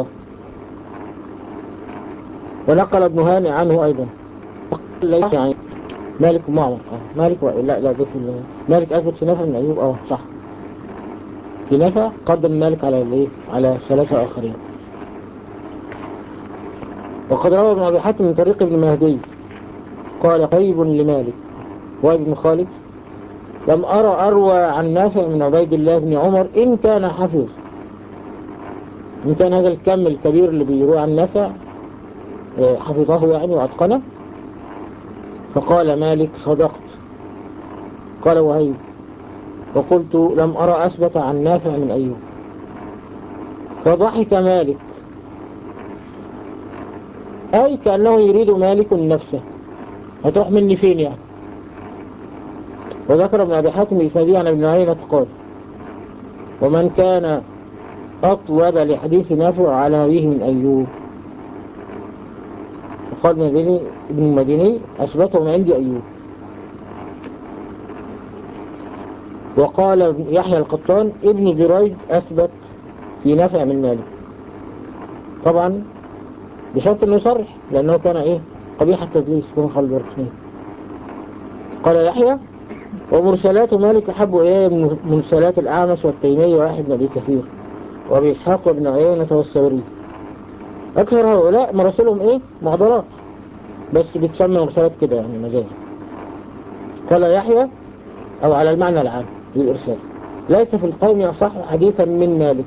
ونقل ابن هاني عنه أيضا ليس يعني مالك ومعمر آه. مالك و... لا لا ده في ال- مالك أثبت في نافع من أيوب اه صح في نافع قدم مالك على الايه على ثلاثة آخرين وقد روى ابن أبي حاتم من طريق ابن مهدي قال قريب لمالك وابن خالد لم أرى أروى عن نافع من عبيد الله بن عمر إن كان حفظ إن كان هذا الكم الكبير اللي بيروى عن نافع آه، حفظه يعني وأتقنه فقال مالك صدقت قال وهيب وقلت لم أرى أثبت عن نافع من أيوب فضحك مالك أي كأنه يريد مالك نفسه هتروح مني فين يعني وذكر ابن أبي حاتم إسنادي عن ابن عينة قال ومن كان أطلب لحديث نافع على به من أيوب وقال مديني ابن المديني أثبته من عندي أيوب وقال يحيى القطان ابن جريج أثبت في نافع من مالك طبعا بشرط انه يصرح لانه كان ايه قبيح التدليس كما قال البركني قال يحيى ومرسلات مالك احب اليه من مرسلات الاعمش والتيمي واحد بن ابي كثير وابي اسحاق وابن عيينة والثوري اكثر هؤلاء مراسلهم ايه معضلات بس بتسمى مرسلات كده يعني مجازا قال يحيى او على المعنى العام للارسال ليس في القوم يصح حديثا من مالك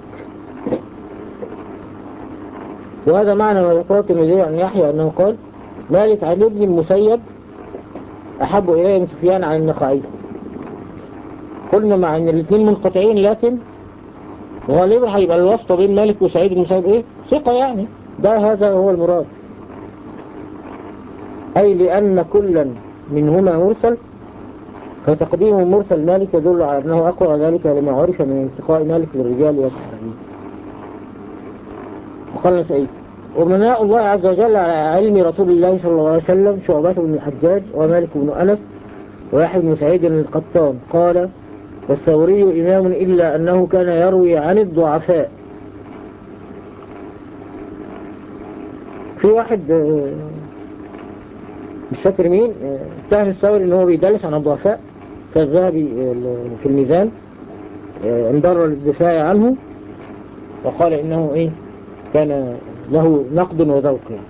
وهذا معنى ما يقول الترمذي عن يحيى أنه قال مالك عن ابن المسيب أحب إليه من سفيان عن النخعي قلنا مع أن الاثنين منقطعين لكن غالبا هيبقى الواسطة بين مالك وسعيد بن المسيب إيه؟ ثقة يعني ده هذا هو المراد أي لأن كلا منهما مرسل فتقديم مرسل مالك يدل على أنه أقوى وذلك لما عرف من التقاء مالك للرجال والصحابين وقال سعيد ومناء الله عز وجل على علم رسول الله صلى الله عليه وسلم شعبة بن الحجاج ومالك بن أنس ويحيى بن سعيد القطان قال والثوري إمام إلا أنه كان يروي عن الضعفاء في واحد آه، مش فاكر مين آه، اتهم الثوري ان هو بيدلس عن الضعفاء كالذهبي آه، في الميزان آه، انضر الدفاع عنه وقال انه ايه كان له نقد وذوق يعني.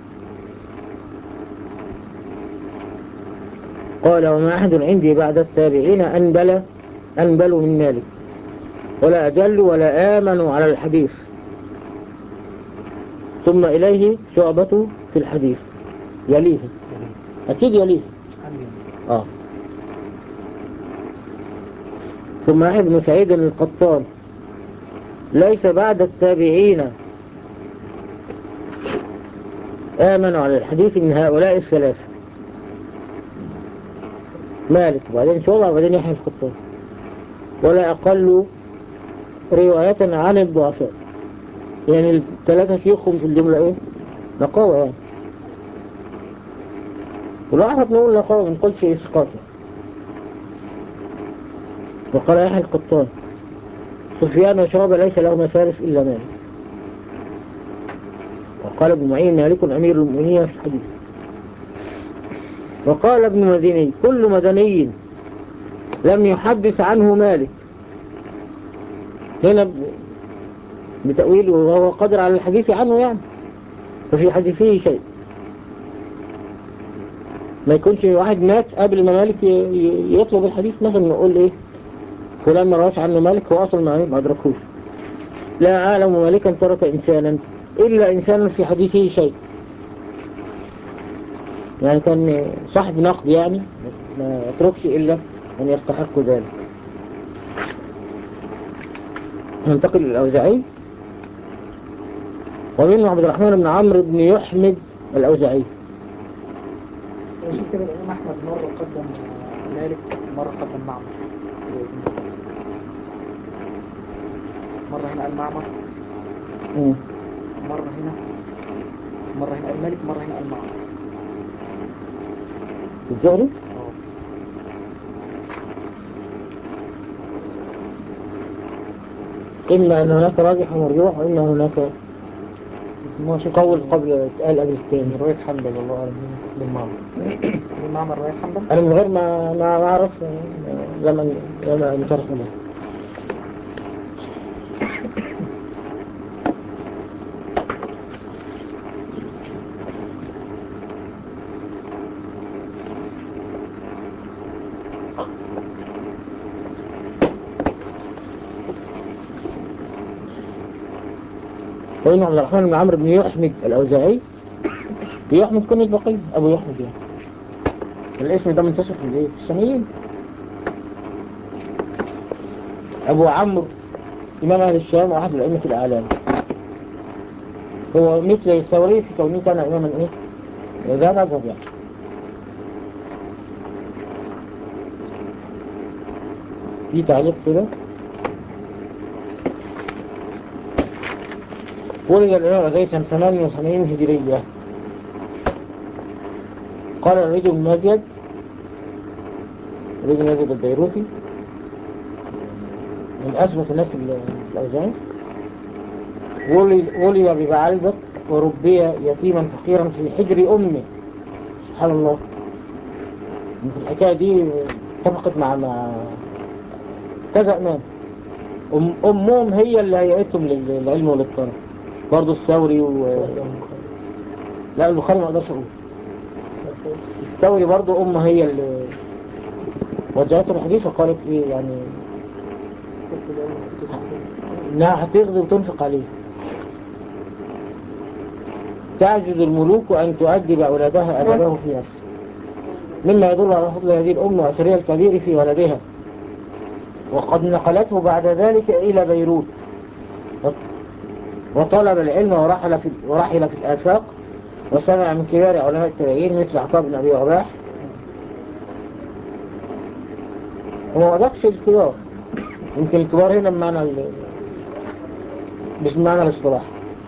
قال وما أحد عندي بعد التابعين أنبل أنبل من مالك ولا أجل ولا آمنوا على الحديث ثم إليه شعبة في الحديث يليه أكيد يليه آه ثم يحيى بن سعيد القطان ليس بعد التابعين آمنوا على الحديث من هؤلاء الثلاثة مالك وبعدين شعبة وبعدين يحيى القطان ولا أقل رواية عن الضعفاء يعني الثلاثة شيوخهم في الجملة ايه نقاوة يعني ولاحظ نقول نقاوة ما نقولش إسقاط يعني. وقال يحيى القطان سفيان وشعبة ليس لهما ثالث إلا مالك وقال ابن معين مالك أمير المؤمنين في الحديث وقال ابن مديني كل مدني لم يحدث عنه مالك هنا ب- بتأويله وهو قادر على الحديث عنه يعني ففي حديثه شيء ما يكونش واحد مات قبل ما مالك ي- ي- يطلب الحديث مثلا نقول ايه فلان ما رواش عنه مالك هو اصلا ما ما ادركوش لا اعلم مالكا ترك انسانا الا انسانا في حديثه شيء يعني كان صاحب نقد يعني ما يتركش الا ان يستحق ذلك ننتقل للأوزاعي ومنه عبد الرحمن بن عمرو بن يحمد الأوزاعي عشان كده الإمام أحمد مرة قدم مالك مرة قدم معمر مرة هنا قال معمر مم. مرة هنا مرة هنا قال مالك مرة هنا قال معمر الزهري اه إما أن هناك راجح ومرجوح وإما هناك قول قبل قال قبل الثاني رواية حنبل الله أعلم من معمر من معمر رواية حنبل أنا من غير ما ما ما أعرف لما لما نشرح له وإن عبد الرحمن بن عمرو بن يحمد الأوزاعي يحمد كن البقية أبو يحمد يعني الاسم ده منتشر في الايه؟ في الساميين أبو عمرو إمام أهل الشام وأحد الأئمة الأعلام هو مثل الثوري في كونه كان إماما إيه؟ ذا مذهب يعني في تعليق كده ولد الإمام الغزالي سنة 88 هجرية قال الرجل بن مزيد الرجل بن مزيد البيروتي من أثبت الناس في الأوزان ولد ولد ببعلبك وربي يتيما فقيرا في حجر أمه سبحان الله في الحكاية دي اتفقت مع مع كذا إمام أم أمهم هي اللي هيئتهم للعلم وللطرف برضه الثوري و... لا البخاري ما اقدرش اقول الثوري برضه امه هي اللي وجهته الحديث وقالت ايه يعني انها هتغزي وتنفق عليه تعجز الملوك ان تؤدب اولادها ادبه في نفسه مما يدل على فضل هذه الام واثرها الكبير في ولدها وقد نقلته بعد ذلك الى بيروت وطلب العلم ورحل في ورحل في الآفاق وسمع من كبار علماء التابعين مثل عطاء بن أبي رباح هو ما ضافش الكبار يمكن الكبار هنا بمعنى ال... مش بمعنى الاصطلاح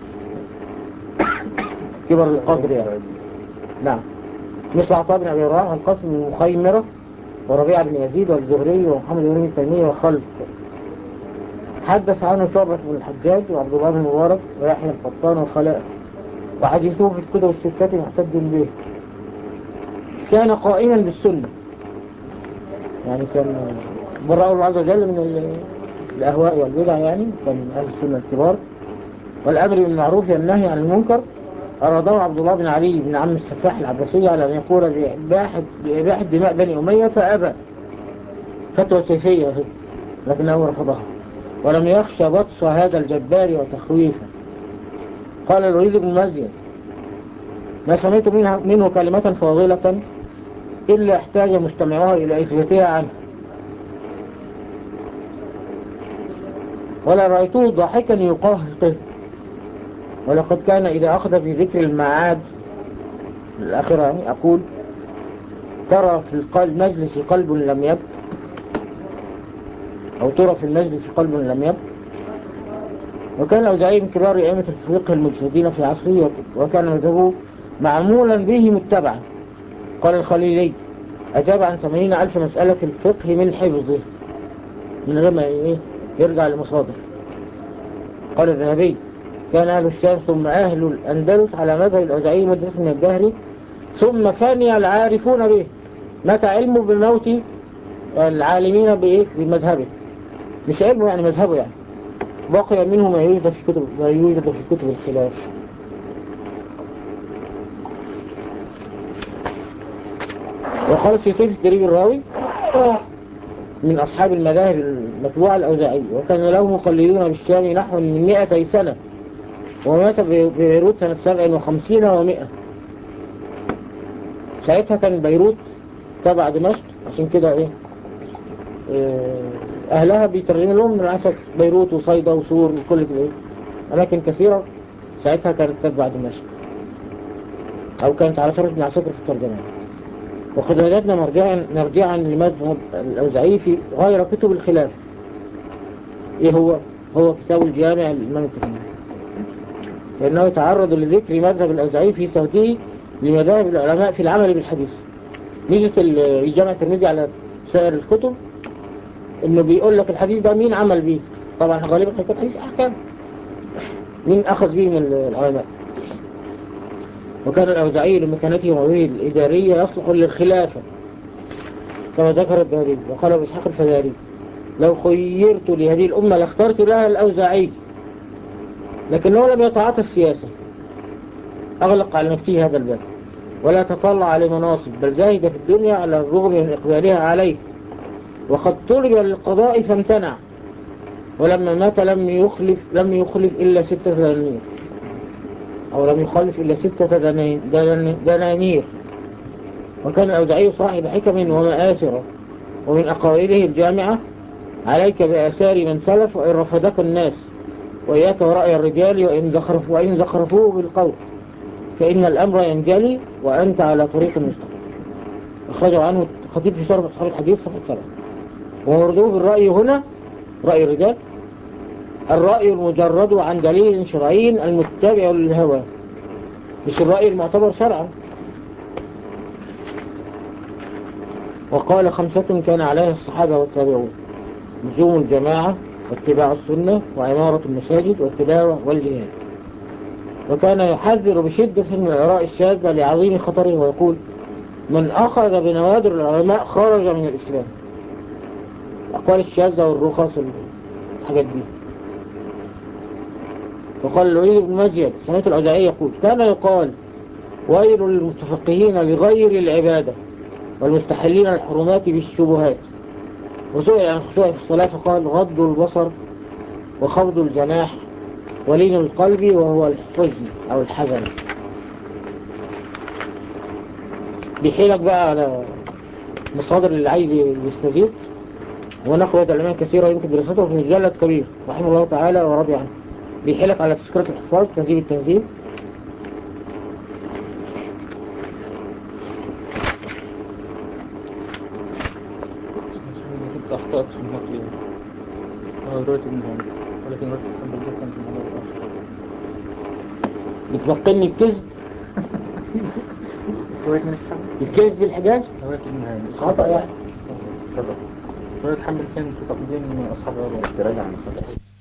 كبر القدر يعني نعم مثل عطاء بن أبي رواح القاسم بن مخيمرة وربيع بن يزيد والزهري ومحمد بن تيمية وخلف حدث عنه شعبة بن الحجاج وعبد الله بن مبارك ويحيى القطان وخلاء وحديثه في الكتب الستة محتج به كان قائما بالسنة يعني كان برأه الله عز وجل من ال- الأهواء والبدع يعني كان من أهل السنة الكبار والأمر بالمعروف والنهي عن المنكر أراده عبد الله بن علي بن عم السفاح العباسي على أن يقول بإباحة, بإباحة دماء بني أمية فأبى فتوى سيفية هي، لكنه رفضها ولم يخشى بطش هذا الجبار وتخويفه قال الوليد بن مزين ما سمعت منها منه كلمة فاضلة إلا احتاج مستمعها إلى إثباتها عنه ولا رأيته ضاحكا يقهقه ولقد كان إذا أخذ في ذكر المعاد الآخرة يعني أقول ترى في القلب مجلس قلب لم يبق أو ترى في المجلس قلب لم يبق وكان الأوزاعي من كبار أئمة الفقه المجتهدين في عصره وكان مذهبه معمولا به متبعا قال الخليلي أجاب عن ثمانين ألف مسألة في الفقه من حفظه من غير ما إيه يرجع لمصادر قال الذهبي كان أهل الشام ثم أهل الأندلس على مذهب الأوزاعي مدة من الدهر ثم فني العارفون به متى علمه بموت العالمين بإيه بمذهبه مش علمه يعني مذهبه يعني بقي منه ما يوجد في كتب ما يوجد في كتب الخلاف وقال في طيف الدريب الراوي من أصحاب المذاهب المتبوعة الأوزاعية وكان له مقلدون بالشام نحو من 200 سنة ومات ببيروت سنة 57 و100 ساعتها كان بيروت تبع دمشق عشان كده ايه آه، أهلها بيترجموا لهم من العسل بيروت وصيدا وسور وكل كده ايه أماكن كثيرة ساعتها كانت تتبع دمشق أو كانت على شرط بن عساكر في الترجمة وقد وجدنا مرجعا مرجعا لمذهب الأوزاعي في غير كتب الخلاف إيه هو؟ هو كتاب الجامع للإمام الترمذي لأنه يتعرض لذكر مذهب الأوزاعي في سوده لمذاهب العلماء في العمل بالحديث ميزة الجامع الترمذي على سائر الكتب إنه بيقول لك الحديث ده مين عمل بيه طبعا غالبا هيكون حديث أحكام مين أخذ بيه من العلماء وكان الأوزاعي لمكانته ومعويه الإدارية يصلح للخلافة كما ذكر الداري وقال أبو إسحاق الفزاري لو خيرت لهذه الأمة لاخترت لها الأوزاعي لكنه لم يتعاطى السياسة أغلق على نفسه هذا الباب ولا تطلع لمناصب بل زاهد في الدنيا على الرغم من إقبالها عليه وقد طلب للقضاء فامتنع ولما مات لم يخلف لم يخلف إلا ستة دنانير أو لم يخلف إلا ستة دناني- دناني- دنانير وكان الأوزاعي صاحب حكم ومآثر ومن أقاويله الجامعة عليك بآثار من سلف وإن رفضك الناس وإياك ورأي الرجال وإن, زخرف وإن زخرفوه بالقول فإن الأمر ينجلي وأنت على طريق مستقيم أخرجه عنه خطيب في شرف أصحاب الحديث صفحة سبعة ووردوه بالرأي هنا رأي الرجال الرأي المجرد عن دليل شرعي المتبع للهوى مش الرأي المعتبر شرعا وقال خمسة كان عليها الصحابة والتابعون لزوم الجماعة واتباع السنة وعمارة المساجد والتلاوة والجهاد وكان يحذر بشدة من الآراء الشاذة لعظيم خطره ويقول من أخذ بنوادر العلماء خرج من الإسلام الأقوال الشاذة والرخص الحاجات دي وقال الوليد بن مزيد سمعت الأوزاعي يقول كان يقال ويل للمتفقهين لغير العبادة والمستحلين الحرمات بالشبهات وسئل عن الخشوع في الصلاة فقال غض البصر وخفض الجناح ولين القلب وهو الحزن أو الحزن بيحيلك بقى على مصادر اللي عايز يستزيد ونقوى العلماء كثيرة يمكن دراسته في مجلد كبير رحمه الله تعالى ورضي عنه بيحيلك على تذكرة الحفاظ تهذيب التنزيل ابن هاني ولكن رواية ابن حنبل كان في الموضوع بتلقني الكذب رواية من إسحاق الكذب بالحجاز رواية ابن هاني خطأ يعني كذا رواية حنبل كان في تقديم أصحاب الرواية بس راجع عن خطأ